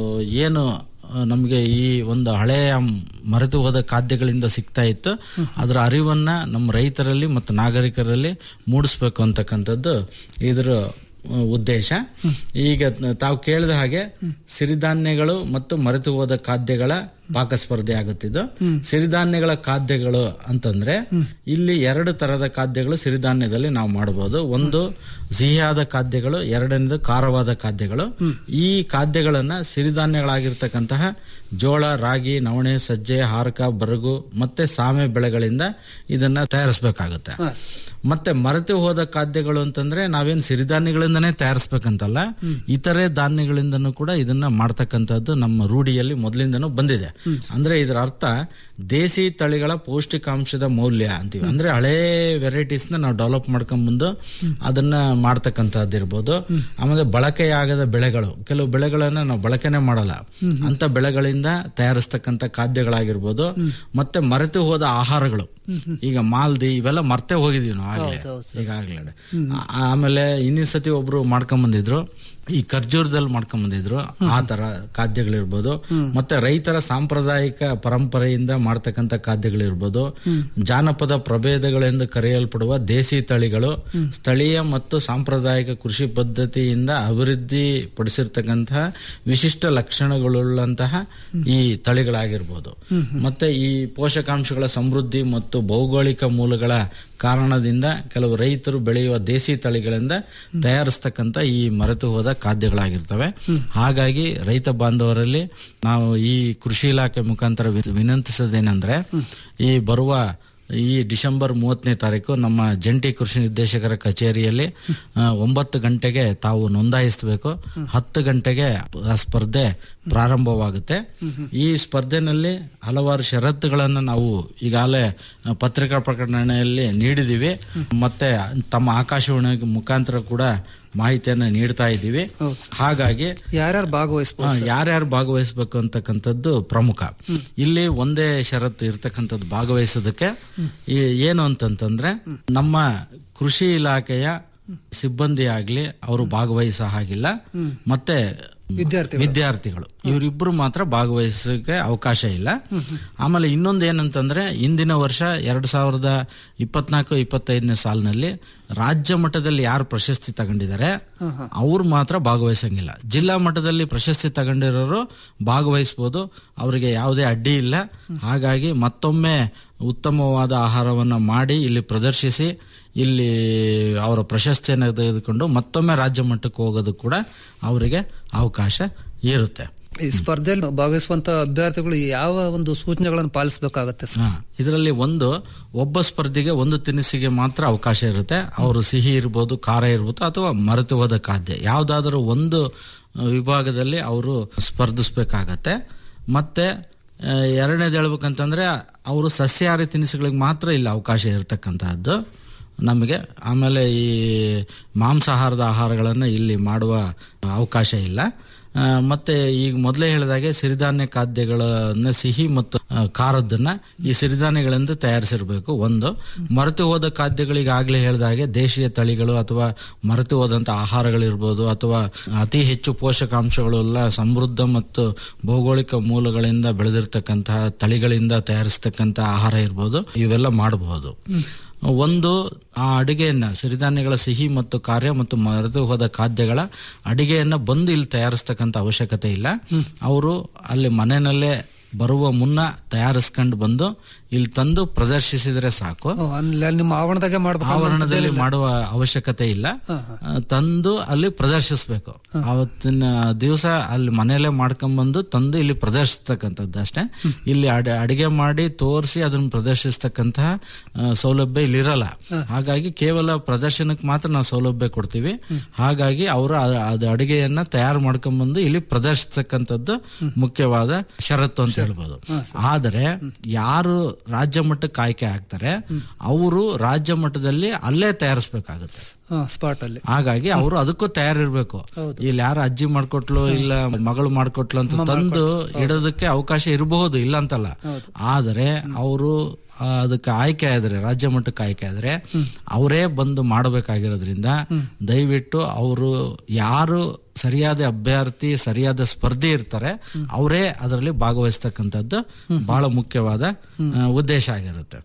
ಏನು ನಮಗೆ ಈ ಒಂದು ಹಳೆಯ ಮರೆತು ಹೋದ ಖಾದ್ಯಗಳಿಂದ ಸಿಗ್ತಾ ಇತ್ತು ಅದರ ಅರಿವನ್ನ ನಮ್ಮ ರೈತರಲ್ಲಿ ಮತ್ತು ನಾಗರಿಕರಲ್ಲಿ ಮೂಡಿಸ್ಬೇಕು ಅಂತಕ್ಕಂಥದ್ದು ಇದರ ಆ, ಉದ್ದೇಶ ಈಗ ತಾವು ಕೇಳಿದ ಹಾಗೆ ಸಿರಿಧಾನ್ಯಗಳು ಮತ್ತು ಮರೆತು ಹೋದ ಖಾದ್ಯಗಳ ಪಾಕ ಸ್ಪರ್ಧೆ ಆಗುತ್ತಿದ್ದು ಸಿರಿಧಾನ್ಯಗಳ ಖಾದ್ಯಗಳು ಅಂತಂದ್ರೆ ಇಲ್ಲಿ ಎರಡು ತರದ ಖಾದ್ಯಗಳು ಸಿರಿಧಾನ್ಯದಲ್ಲಿ ನಾವು ಮಾಡಬಹುದು ಒಂದು ಸಿಹಿಯಾದ ಖಾದ್ಯಗಳು ಎರಡನೇದು ಖಾರವಾದ ಖಾದ್ಯಗಳು ಈ ಖಾದ್ಯಗಳನ್ನ ಸಿರಿಧಾನ್ಯಗಳಾಗಿರ್ತಕ್ಕಂತಹ ಜೋಳ ರಾಗಿ ನವಣೆ ಸಜ್ಜೆ ಹಾರಕ ಬರಗು ಮತ್ತೆ ಸಾಮೆ ಬೆಳೆಗಳಿಂದ ಇದನ್ನ ತಯಾರಿಸಬೇಕಾಗುತ್ತೆ ಮತ್ತೆ ಮರೆತು ಹೋದ ಖಾದ್ಯಗಳು ಅಂತಂದ್ರೆ ನಾವೇನ್ ಸಿರಿಧಾನ್ಯಗಳಿಂದನೇ ತಯಾರಿಸ್ಬೇಕಂತಲ್ಲ ಇತರೆ ಧಾನ್ಯಗಳಿಂದನೂ ಕೂಡ ಇದನ್ನ ಮಾಡ್ತಕ್ಕಂಥದ್ದು ನಮ್ಮ ರೂಢಿಯಲ್ಲಿ ಮೊದಲಿಂದನೂ ಬಂದಿದೆ ಅಂದ್ರೆ ಇದರ ಅರ್ಥ ದೇಸಿ ತಳಿಗಳ ಪೌಷ್ಟಿಕಾಂಶದ ಮೌಲ್ಯ ಅಂತೀವಿ ಅಂದ್ರೆ ಹಳೇ ವೆರೈಟೀಸ್ ನ ನಾವು ಡೆವಲಪ್ ಮಾಡ್ಕೊಂಡ್ ಬಂದು ಅದನ್ನ ಮಾಡ್ತಕ್ಕಂಥದ್ದು ಇರ್ಬೋದು ಆಮೇಲೆ ಬಳಕೆಯಾಗದ ಬೆಳೆಗಳು ಕೆಲವು ಬೆಳೆಗಳನ್ನ ನಾವು ಬಳಕೆನೆ ಮಾಡಲ್ಲ ಅಂತ ಬೆಳೆಗಳಿಂದ ತಯಾರಿಸ್ತಕ್ಕಂಥ ಖಾದ್ಯಗಳಾಗಿರ್ಬೋದು ಮತ್ತೆ ಮರೆತು ಹೋದ ಆಹಾರಗಳು ಈಗ ಮಾಲ್ದಿ ಇವೆಲ್ಲ ಮರ್ತೆ ಹೋಗಿದೀವಿ ನಾವು ಆಗ್ಲೇ ಈಗಾಗ್ಲೇ ಆ- ಆಮೇಲೆ ಇನ್ನಿನ ಸತಿ ಒಬ್ರು ಮಾಡ್ಕೊಂಡ್ ಬಂದಿದ್ರು ಈ ಖರ್ಜೂರದಲ್ಲಿ ಮಾಡ್ಕೊಂಡ್ ಬಂದಿದ್ರು ಆ ತರ ಖಾದ್ಯಗಳಿರ್ಬೋದು ಮತ್ತೆ ರೈತರ ಸಾಂಪ್ರದಾಯಿಕ ಪರಂಪರೆಯಿಂದ ಮಾಡ್ತಕ್ಕಂಥ ಖಾದ್ಯಗಳಿರ್ಬೋದು ಜಾನಪದ ಪ್ರಭೇದಗಳೆಂದು ಕರೆಯಲ್ಪಡುವ ದೇಸಿ ತಳಿಗಳು ಸ್ಥಳೀಯ ಮತ್ತು ಸಾಂಪ್ರದಾಯಿಕ ಕೃಷಿ ಪದ್ಧತಿಯಿಂದ ಅಭಿವೃದ್ಧಿ ಪಡಿಸಿರ್ತಕ್ಕಂತಹ ವಿಶಿಷ್ಟ ಲಕ್ಷಣಗಳುಳ್ಳಂತಹ ಈ ತಳಿಗಳಾಗಿರ್ಬೋದು ಮತ್ತೆ ಈ ಪೋಷಕಾಂಶಗಳ ಸಮೃದ್ಧಿ ಮತ್ತು ಭೌಗೋಳಿಕ ಮೂಲಗಳ ಕಾರಣದಿಂದ ಕೆಲವು ರೈತರು ಬೆಳೆಯುವ ದೇಸಿ ತಳಿಗಳಿಂದ ತಯಾರಿಸ್ತಕ್ಕಂಥ ಈ ಮರೆತು ಹೋದ ಖಾದ್ಯಗಳಾಗಿರ್ತವೆ ಹಾಗಾಗಿ ರೈತ ಬಾಂಧವರಲ್ಲಿ ನಾವು ಈ ಕೃಷಿ ಇಲಾಖೆ ಮುಖಾಂತರ ವಿ- ವಿನಂತಿಸೋದೇನೆಂದ್ರೆ ಈ ಬರುವ ಈ ಡಿಸೆಂಬರ್ ಮೂವತ್ತನೇ ತಾರೀಕು ನಮ್ಮ ಜಂಟಿ ಕೃಷಿ ನಿರ್ದೇಶಕರ ಕಚೇರಿಯಲ್ಲಿ ಆ, ಒಂಬತ್ತು ಗಂಟೆಗೆ ತಾವು ನೋಂದಾಯಿಸಬೇಕು ಹತ್ತು ಗಂಟೆಗೆ ಆ ಸ್ಪರ್ಧೆ ಪ್ರಾರಂಭವಾಗುತ್ತೆ ಈ ಸ್ಪರ್ಧೆನಲ್ಲಿ ಹಲವಾರು ಷರತ್ತುಗಳನ್ನು ನಾವು ಈಗಾಗಲೇ ಪತ್ರಿಕಾ ಪ್ರಕಟಣೆಯಲ್ಲಿ ನೀಡಿದ್ದೀವಿ ಮತ್ತೆ ತಮ್ಮ ಆಕಾಶವಾಣಿ ಮುಖಾಂತರ ಕೂಡ ಮಾಹಿತಿಯನ್ನ ನೀಡ್ತಾ ಇದ್ದೀವಿ ಹಾಗಾಗಿ ಯಾರ್ಯಾರು ಭಾಗವಹಿಸಬಹುದು ಹಾ, ಯಾರ್ಯಾರು ಭಾಗವಹಿಸಬೇಕು ಅಂತಕ್ಕಂಥದ್ದು ಪ್ರಮುಖ ಇಲ್ಲಿ ಒಂದೇ ಷರತ್ತು ಇರ್ತಕ್ಕಂಥದ್ದು ಭಾಗವಹಿಸೋದಕ್ಕೆ ಈ- ಏನು ಅಂತಂತಂದ್ರೆ ನಮ್ಮ ಕೃಷಿ ಇಲಾಖೆಯ ಸಿಬ್ಬಂದಿ ಆಗ್ಲಿ ಅವರು ಭಾಗವಹಿಸೋ ಹಾಗಿಲ್ಲ ಮತ್ತೆ ವಿದ್ಯಾರ್ಥಿಗಳು. ವಿದ್ಯಾರ್ಥಿಗಳು ಇವರಿಬ್ರು ಮಾತ್ರ ಭಾಗವಹಿಸೋಕೆ ಅವಕಾಶ ಇಲ್ಲ ಆಮೇಲೆ ಇನ್ನೊಂದು ಏನಂತಂದ್ರೆ ಇಂದಿನ ವರ್ಷ ಎರಡ್ ಸಾವಿರದ ಇಪ್ಪತ್ನಾಲ್ಕು ಇಪ್ಪತ್ತೈದನೇ ಸಾಲಿನಲ್ಲಿ ರಾಜ್ಯ ಮಟ್ಟದಲ್ಲಿ ಯಾರು ಪ್ರಶಸ್ತಿ ತಗೊಂಡಿದ್ದಾರೆ ಅವ್ರು ಮಾತ್ರ ಭಾಗವಹಿಸಂಗಿಲ್ಲ ಜಿಲ್ಲಾ ಮಟ್ಟದಲ್ಲಿ ಪ್ರಶಸ್ತಿ ತಗೊಂಡಿರೋರು ಭಾಗವಹಿಸಬಹುದು ಅವರಿಗೆ ಯಾವುದೇ ಅಡ್ಡಿ ಇಲ್ಲ ಹಾಗಾಗಿ ಮತ್ತೊಮ್ಮೆ ಉತ್ತಮವಾದ ಆಹಾರವನ್ನ ಮಾಡಿ ಇಲ್ಲಿ ಪ್ರದರ್ಶಿಸಿ ಇಲ್ಲಿ ಅವರ ಪ್ರಶಸ್ತಿಯನ್ನು ತೆಗೆದುಕೊಂಡು ಮತ್ತೊಮ್ಮೆ ರಾಜ್ಯ ಮಟ್ಟಕ್ಕೆ ಹೋಗೋದು ಕೂಡ ಅವರಿಗೆ ಅವಕಾಶ ಇರುತ್ತೆ ಈ ಸ್ಪರ್ಧೆಯಲ್ಲಿ ಭಾಗವಹಿಸುವಂತ ಅಭ್ಯರ್ಥಿಗಳು ಯಾವ ಒಂದು ಸೂಚನೆಗಳನ್ನು ಪಾಲಿಸಬೇಕಾಗತ್ತೆ ಸರ್ ಹಾ, ಇದರಲ್ಲಿ ಒಂದು ಒಬ್ಬ ಸ್ಪರ್ಧಿಗೆ ಒಂದು ತಿನಿಸಿಗೆ ಮಾತ್ರ ಅವಕಾಶ ಇರುತ್ತೆ ಅವರು ಸಿಹಿ ಇರ್ಬೋದು ಖಾರ ಇರ್ಬೋದು ಅಥವಾ ಮರೆತು ಹೋದ ಖಾದ್ಯ ಯಾವ್ದಾದರೂ ಒಂದು ಆ, ವಿಭಾಗದಲ್ಲಿ ಅವರು ಸ್ಪರ್ಧಿಸ್ಬೇಕಾಗತ್ತೆ ಮತ್ತೆ ಆ, ಎರಡನೇದು ಹೇಳ್ಬೇಕಂತಂದ್ರೆ ಅವರು ಸಸ್ಯಾಹಾರಿ ತಿನಿಸುಗಳಿಗೆ ಮಾತ್ರ ಇಲ್ಲಿ ಅವಕಾಶ ಇರತಕ್ಕಂತಹದ್ದು ನಮಗೆ ಆಮೇಲೆ ಈ ಮಾಂಸಾಹಾರದ ಆಹಾರಗಳನ್ನು ಇಲ್ಲಿ ಮಾಡುವ ಅವಕಾಶ ಇಲ್ಲ ಆ, ಮತ್ತೆ ಈಗ ಮೊದಲೇ ಹೇಳಿದಾಗೆ ಸಿರಿಧಾನ್ಯ ಖಾದ್ಯಗಳನ್ನ ಸಿಹಿ ಮತ್ತು ಆ, ಖಾರದನ್ನ ಈ ಸಿರಿಧಾನ್ಯಗಳಿಂದ ತಯಾರಿಸಿರಬೇಕು ಒಂದು ಮರೆತು ಹೋದ ಖಾದ್ಯಗಳಿಗೆ ಆಗ್ಲೇ ಹೇಳಿದಾಗೆ ದೇಶೀಯ ತಳಿಗಳು ಅಥವಾ ಮರೆತು ಹೋದಂತ ಆಹಾರಗಳಿರ್ಬೋದು ಅಥವಾ ಅತಿ ಹೆಚ್ಚು ಪೋಷಕಾಂಶಗಳು ಎಲ್ಲ ಸಮೃದ್ಧ ಮತ್ತು ಭೌಗೋಳಿಕ ಮೂಲಗಳಿಂದ ಬೆಳೆದಿರ್ತಕ್ಕಂತಹ ತಳಿಗಳಿಂದ ತಯಾರಿಸ್ತಕ್ಕಂಥ ಆಹಾರ ಇರ್ಬೋದು ಇವೆಲ್ಲ ಮಾಡಬಹುದು ಒಂದು ಆ ಅಡಿಗೆಯನ್ನ ಸಿರಿಧಾನ್ಯಗಳ ಸಿಹಿ ಮತ್ತು ಕಾರ್ಯ ಮತ್ತು ಮರೆತು ಹೋದ ಖಾದ್ಯಗಳ ಅಡಿಗೆಯನ್ನ ಬಂದು ಇಲ್ಲಿ ತಯಾರಿಸ್ತಕ್ಕಂಥ ಅವಶ್ಯಕತೆ ಇಲ್ಲ ಅವರು ಅಲ್ಲಿ ಮನೆಯಲ್ಲೇ ಬರುವ ಮುನ್ನ ತಯಾರಿಸ್ಕೊಂಡು ಬಂದು ಇಲ್ಲಿ ತಂದು ಪ್ರದರ್ಶಿಸಿದ್ರೆ ಸಾಕು ಓ, ಅಲ್ಲಿ ಅಲ್ಲಿ ನಿಮ್ಮ ಆವರಣದಾಗೆ ಮಾಡ್ಬೇಕು ಆವರಣದಲ್ಲಿ ಮಾಡುವ ಅವಶ್ಯಕತೆ ಇಲ್ಲ ಆ, ತಂದು ಅಲ್ಲಿ ಪ್ರದರ್ಶಿಸಬೇಕು ಅವತ್ತಿನ ದಿವಸ ಅಲ್ಲಿ ಮನೆಯಲ್ಲೇ ಮಾಡ್ಕೊಂಡ್ಬಂದು ತಂದು ಇಲ್ಲಿ ಪ್ರದರ್ಶಿಸ್ತಕ್ಕಂಥದ್ದು ಅಷ್ಟೇ ಇಲ್ಲಿ ಅಡ- ಅಡಿಗೆ ಮಾಡಿ ತೋರಿಸಿ ಅದನ್ನ ಪ್ರದರ್ಶಿಸ್ತಕ್ಕಂತಹ ಆ, ಸೌಲಭ್ಯ ಇಲ್ಲಿ ಇರಲ್ಲ ಹಾಗಾಗಿ ಕೇವಲ ಪ್ರದರ್ಶನಕ್ಕೆ ಮಾತ್ರ ನಾವು ಸೌಲಭ್ಯ ಕೊಡ್ತೀವಿ ಹಾಗಾಗಿ ಅವರು ಅದು ಅಡಿಗೆಯನ್ನ ತಯಾರು ಮಾಡ್ಕೊಂಡ್ಬಂದು ಇಲ್ಲಿ ಪ್ರದರ್ಶಿಸ್ತಕ್ಕಂಥದ್ದು ಮುಖ್ಯವಾದ ಷರತ್ತು ಅಂತ ಹೇಳ್ಬೋದು ಆದರೆ ಯಾರು ರಾಜ್ಯ ಮಟ್ಟಕ್ಕೆ ಆಯ್ಕೆ ಆಗ್ತಾರೆ ಅವರು ರಾಜ್ಯ ಮಟ್ಟದಲ್ಲಿ ಅಲ್ಲೇ ತಯಾರಿಸ್ಬೇಕಾಗುತ್ತೆ ಸ್ಪಾಟ್ ಅಲ್ಲಿ ಹಾಗಾಗಿ ಅವರು ಅದಕ್ಕೂ ತಯಾರಿರ್ಬೇಕು ಇಲ್ಲಿ ಯಾರು ಅಜ್ಜಿ ಮಾಡ್ಕೊಟ್ಲು ಇಲ್ಲ ಮಗಳು ಮಾಡ್ಕೊಟ್ಲು ಅಂತ ತಂದು ಇಡೋದಕ್ಕೆ ಅವಕಾಶ ಇರಬಹುದು ಇಲ್ಲ ಅಂತಲ್ಲ ಆದರೆ ಅವರು ಅದಕ್ಕೆ ಆಯ್ಕೆ ಆದ್ರೆ ರಾಜ್ಯ ಮಟ್ಟಕ್ಕೆ ಆಯ್ಕೆ ಆದ್ರೆ ಅವರೇ ಬಂದು ಮಾಡಬೇಕಾಗಿರೋದ್ರಿಂದ ದಯವಿಟ್ಟು ಅವರು ಯಾರು ಸರಿಯಾದ ಅಭ್ಯರ್ಥಿ ಸರಿಯಾದ ಸ್ಪರ್ಧಿ ಇರ್ತಾರೆ ಅವರೇ ಅದರಲ್ಲಿ ಭಾಗವಹಿಸ್ತಕ್ಕಂಥದ್ದು ಬಹಳ ಮುಖ್ಯವಾದ ಆ, ಉದ್ದೇಶ ಆಗಿರುತ್ತೆ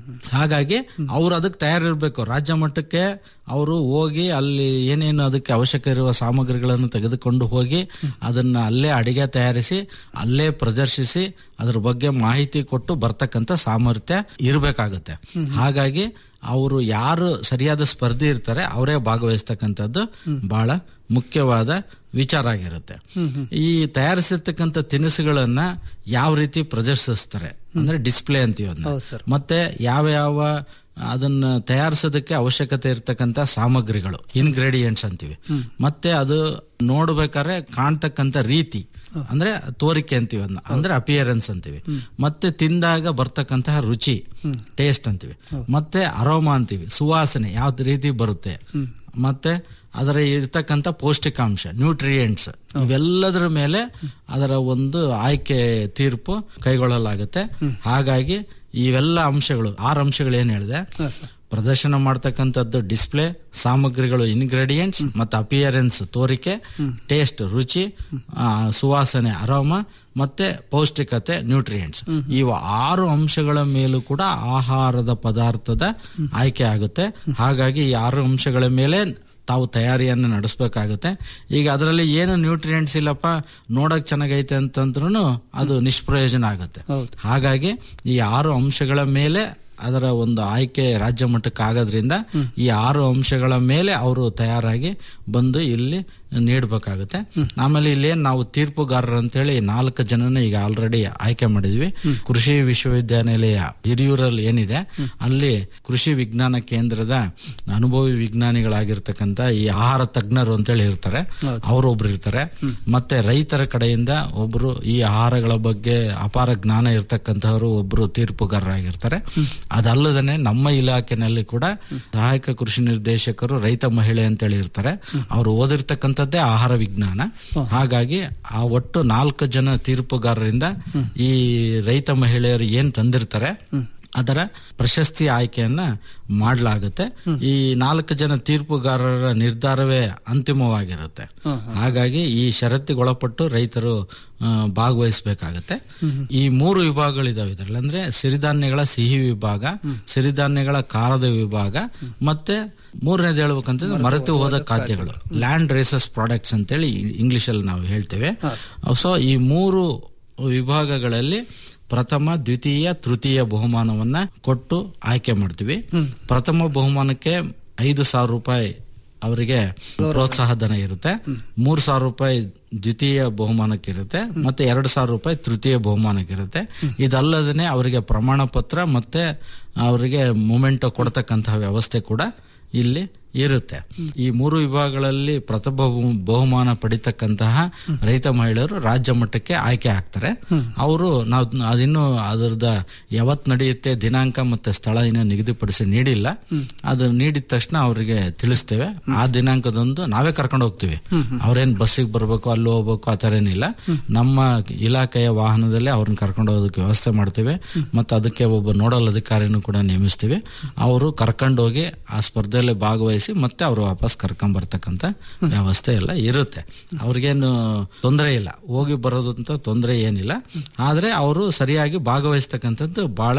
ಹಾಗಾಗಿ ಅವ್ರು ಅದಕ್ಕೆ ತಯಾರಿರ್ಬೇಕು ರಾಜ್ಯ ಮಟ್ಟಕ್ಕೆ ಅವರು ಹೋಗಿ ಅಲ್ಲಿ ಏನೇನು ಅದಕ್ಕೆ ಅವಶ್ಯಕ ಇರುವ ಸಾಮಗ್ರಿಗಳನ್ನು ತೆಗೆದುಕೊಂಡು ಹೋಗಿ ಅದನ್ನ ಅಲ್ಲೇ ಅಡಿಗೆ ತಯಾರಿಸಿ ಅಲ್ಲೇ ಪ್ರದರ್ಶಿಸಿ ಅದ್ರ ಬಗ್ಗೆ ಮಾಹಿತಿ ಕೊಟ್ಟು ಬರ್ತಕ್ಕಂಥ ಸಾಮರ್ಥ್ಯ ಇರಬೇಕಾಗುತ್ತೆ ಹಾಗಾಗಿ ಅವರು ಯಾರು ಸರಿಯಾದ ಸ್ಪರ್ಧಿ ಇರ್ತಾರೆ ಅವರೇ ಭಾಗವಹಿಸ್ತಕ್ಕಂಥದ್ದು ಬಹಳ ಮುಖ್ಯವಾದ ವಿಚಾರ ಆಗಿರುತ್ತೆ ಈ ತಯಾರಿಸಿರ್ತಕ್ಕಂಥ ತಿನಿಸುಗಳನ್ನ ಯಾವ ರೀತಿ ಪ್ರದರ್ಶಿಸ್ತಾರೆ ಅಂದ್ರೆ ಡಿಸ್ಪ್ಲೇ ಅಂತೀವಿ ಅದನ್ನ ಮತ್ತೆ ಯಾವ ಯಾವ ಅದನ್ನ ತಯಾರಿಸೋದಕ್ಕೆ ಅವಶ್ಯಕತೆ ಇರತಕ್ಕಂತ ಸಾಮಗ್ರಿಗಳು ಇನ್ಗ್ರೀಡಿಯೆಂಟ್ಸ್ ಅಂತೀವಿ ಮತ್ತೆ ಅದು ನೋಡ್ಬೇಕಾದ್ರೆ ಕಾಣ್ತಕ್ಕಂತ ರೀತಿ ಅಂದ್ರೆ ತೋರಿಕೆ ಅಂತೀವಿ ಅದನ್ನ ಅಂದ್ರೆ ಅಪಿಯರೆನ್ಸ್ ಅಂತೀವಿ ಮತ್ತೆ ತಿಂದಾಗ ಬರ್ತಕ್ಕಂತಹ ರುಚಿ ಟೇಸ್ಟ್ ಅಂತೀವಿ ಮತ್ತೆ ಅರೋಮಾ ಅಂತೀವಿ ಸುವಾಸನೆ ಯಾವ ರೀತಿ ಬರುತ್ತೆ ಮತ್ತೆ ಅದರ ಇರ್ತಕ್ಕಂಥ ಪೌಷ್ಟಿಕಾಂಶ ನ್ಯೂಟ್ರಿಯೆಂಟ್ಸ್ ಇವೆಲ್ಲದರ ಮೇಲೆ ಅದರ ಒಂದು ಆಯ್ಕೆ ತೀರ್ಪು ಕೈಗೊಳ್ಳಲಾಗುತ್ತೆ ಹಾಗಾಗಿ ಇವೆಲ್ಲ ಅಂಶಗಳು ಆರು ಅಂಶಗಳು ಏನ್ ಹೇಳಿದೆ ಪ್ರದರ್ಶನ ಮಾಡ್ತಕ್ಕಂಥದ್ದು ಡಿಸ್ಪ್ಲೇ ಸಾಮಗ್ರಿಗಳು ಇನ್ಗ್ರೀಡಿಯೆಂಟ್ಸ್ ಮತ್ತು ಅಪಿಯರೆನ್ಸ್ ತೋರಿಕೆ ಟೇಸ್ಟ್ ರುಚಿ ಆ, ಸುವಾಸನೆ ಅರೋಮ ಮತ್ತೆ ಪೌಷ್ಟಿಕತೆ ನ್ಯೂಟ್ರಿಯೆಂಟ್ಸ್ ಇವು ಆರು ಅಂಶಗಳ ಮೇಲೂ ಕೂಡ ಆಹಾರದ ಪದಾರ್ಥದ ಆಯ್ಕೆ ಆಗುತ್ತೆ ಹಾಗಾಗಿ ಈ ಆರು ಅಂಶಗಳ ಮೇಲೆ ತಾವು ತಯಾರಿಯನ್ನು ನಡೆಸಬೇಕಾಗುತ್ತೆ ಈಗ ಅದರಲ್ಲಿ ಏನು ನ್ಯೂಟ್ರಿಯೆಂಟ್ಸ್ ಇಲ್ಲಪ್ಪ ನೋಡಕ್ ಚೆನ್ನಾಗೈತೆ ಅಂತಂದ್ರೂ ಅದು ನಿಷ್ಪ್ರಯೋಜನ ಆಗುತ್ತೆ ಹಾಗಾಗಿ ಈ ಆರು ಅಂಶಗಳ ಮೇಲೆ ಅದರ ಒಂದು ಆಯ್ಕೆ ರಾಜ್ಯ ಮಟ್ಟಕ್ಕೆ ಆಗೋದ್ರಿಂದ ಈ ಆರು ಅಂಶಗಳ ಮೇಲೆ ಅವರು ತಯಾರಾಗಿ ಬಂದು ಇಲ್ಲಿ ನೀಡಬೇಕಾಗುತ್ತೆ ಆಮೇಲೆ ಇಲ್ಲೇನ್ ನಾವು ತೀರ್ಪುಗಾರರು ಅಂತೇಳಿ ನಾಲ್ಕು ಜನನ ಈಗ ಆಲ್ರೆಡಿ ಆಯ್ಕೆ ಮಾಡಿದ್ವಿ ಕೃಷಿ ವಿಶ್ವವಿದ್ಯಾನಿಲಯ ಹಿರಿಯೂರಲ್ಲಿ ಏನಿದೆ ಅಲ್ಲಿ ಕೃಷಿ ವಿಜ್ಞಾನ ಕೇಂದ್ರದ ಅನುಭವಿ ವಿಜ್ಞಾನಿಗಳಾಗಿರ್ತಕ್ಕಂಥ ಈ ಆಹಾರ ತಜ್ಞರು ಅಂತೇಳಿ ಇರ್ತಾರೆ ಅವರೊಬ್ರು ಇರ್ತಾರೆ ಮತ್ತೆ ರೈತರ ಕಡೆಯಿಂದ ಒಬ್ರು ಈ ಆಹಾರಗಳ ಬಗ್ಗೆ ಅಪಾರ ಜ್ಞಾನ ಇರ್ತಕ್ಕಂಥವರು ಒಬ್ರು ತೀರ್ಪುಗಾರರಾಗಿರ್ತಾರೆ ಅದಲ್ಲದೆ ನಮ್ಮ ಇಲಾಖೆನಲ್ಲಿ ಕೂಡ ಸಹಾಯಕ ಕೃಷಿ ನಿರ್ದೇಶಕರು ರೈತ ಮಹಿಳೆ ಅಂತೇಳಿ ಇರ್ತಾರೆ ಅವರು ಓದಿರ್ತಕ್ಕಂಥದ್ದೇ ಆಹಾರ ವಿಜ್ಞಾನ ಹಾಗಾಗಿ ಆ ಒಟ್ಟು ನಾಲ್ಕು ಜನ ತೀರ್ಪುಗಾರರಿಂದ ಈ ರೈತ ಮಹಿಳೆಯರು ಏನ್ ತಂದಿರ್ತಾರೆ ಅದರ ಪ್ರಶಸ್ತಿ ಆಯ್ಕೆಯನ್ನ ಮಾಡಲಾಗುತ್ತೆ ಈ ನಾಲ್ಕು ಜನ ತೀರ್ಪುಗಾರರ ನಿರ್ಧಾರವೇ ಅಂತಿಮವಾಗಿರುತ್ತೆ ಹಾಗಾಗಿ ಈ ಷರತ್ತಿಗೊಳಪಟ್ಟು ರೈತರು ಆ, ಭಾಗವಹಿಸಬೇಕಾಗತ್ತೆ ಈ ಮೂರು ವಿಭಾಗಗಳಿದಾವೆ ಇದರಲ್ಲಿ ಅಂದ್ರೆ ಸಿರಿಧಾನ್ಯಗಳ ಸಿಹಿ ವಿಭಾಗ ಸಿರಿಧಾನ್ಯಗಳ ಖಾರದ ವಿಭಾಗ ಮತ್ತೆ ಮೂರನೇದು ಹೇಳ್ಬೇಕಂತಂದ್ರೆ ಮರೆತು ಹೋದ ಖಾದ್ಯಗಳು ಲ್ಯಾಂಡ್ ರೇಸಸ್ ಪ್ರಾಡಕ್ಟ್ಸ್ ಅಂತೇಳಿ ಇಂಗ್ಲಿಷ್ ಅಲ್ಲಿ ನಾವು ಹೇಳ್ತೇವೆ ಸೊ ಈ ಮೂರು ವಿಭಾಗಗಳಲ್ಲಿ ಪ್ರಥಮ ದ್ವಿತೀಯ ತೃತೀಯ ಬಹುಮಾನವನ್ನ ಕೊಟ್ಟು ಆಯ್ಕೆ ಮಾಡ್ತೀವಿ ಪ್ರಥಮ ಬಹುಮಾನಕ್ಕೆ ಐದು ಸಾವಿರ ರೂಪಾಯಿ ಅವರಿಗೆ ಪ್ರೋತ್ಸಾಹ ಧನ ಇರುತ್ತೆ ಮೂರ್ ಸಾವಿರ ರೂಪಾಯಿ ದ್ವಿತೀಯ ಬಹುಮಾನಕ್ಕೆ ಇರುತ್ತೆ ಮತ್ತೆ ಎರಡು ಸಾವಿರ ರೂಪಾಯಿ ತೃತೀಯ ಬಹುಮಾನಕ್ಕೆ ಇರುತ್ತೆ ಇದಲ್ಲದೇ ಅವರಿಗೆ ಪ್ರಮಾಣ ಪತ್ರ ಮತ್ತೆ ಅವರಿಗೆ ಮೊಮೆಂಟೋ ಕೊಡ್ತಕ್ಕಂತಹ ವ್ಯವಸ್ಥೆ ಕೂಡ ಇಲ್ಲಿ ಇರುತ್ತೆ ಈ ಮೂರು ವಿಭಾಗಗಳಲ್ಲಿ ಪ್ರಥಮ ಬಹು- ಬಹುಮಾನ ಪಡಿತಕ್ಕಂತಹ ರೈತ ಮಹಿಳೆಯರು ರಾಜ್ಯ ಮಟ್ಟಕ್ಕೆ ಆಯ್ಕೆ ಆಗ್ತಾರೆ ಅವರು ನಾವು ಅದಿನ್ನು ಅದರದ ಯಾವತ್ ನಡೆಯುತ್ತೆ ದಿನಾಂಕ ಮತ್ತೆ ಸ್ಥಳ ಇನ್ನು ನಿಗದಿಪಡಿಸಿ ನೀಡಿಲ್ಲ ಅದು ನೀಡಿದ ತಕ್ಷಣ ಅವರಿಗೆ ತಿಳಿಸ್ತೇವೆ ಆ ದಿನಾಂಕದಂದು ನಾವೇ ಕರ್ಕೊಂಡು ಹೋಗ್ತೀವಿ ಅವ್ರೇನ್ ಬಸ್ಸಿಗೆ ಬರ್ಬೇಕು ಅಲ್ಲಿ ಹೋಗ್ಬೇಕು ಆ ತರ ಏನಿಲ್ಲ ನಮ್ಮ ಇಲಾಖೆಯ ವಾಹನದಲ್ಲೇ ಅವ್ರನ್ನ ಕರ್ಕೊಂಡು ಹೋಗೋದಕ್ಕೆ ವ್ಯವಸ್ಥೆ ಮಾಡ್ತೇವೆ ಮತ್ತೆ ಅದಕ್ಕೆ ಒಬ್ಬ ನೋಡಲ್ ಅಧಿಕಾರಿನೂ ಕೂಡ ನೇಮಿಸ್ತೀವಿ ಅವರು ಕರ್ಕೊಂಡು ಹೋಗಿ ಆ ಸ್ಪರ್ಧೆಯಲ್ಲಿ ಭಾಗವಹಿಸಿ ಮತ್ತೆ ಅವರು ವಾಪಸ್ ಕರ್ಕೊಂಡ್ ಬರ್ತಕ್ಕಂತ ವ್ಯವಸ್ಥೆ ಎಲ್ಲ ಇರುತ್ತೆ ಅವ್ರಿಗೇನು ತೊಂದರೆ ಇಲ್ಲ ಹೋಗಿ ಬರೋದಂತ ತೊಂದರೆ ಏನಿಲ್ಲ ಆದ್ರೆ ಅವರು ಸರಿಯಾಗಿ ಭಾಗವಹಿಸ್ತಕ್ಕಂಥದ್ದು ಬಹಳ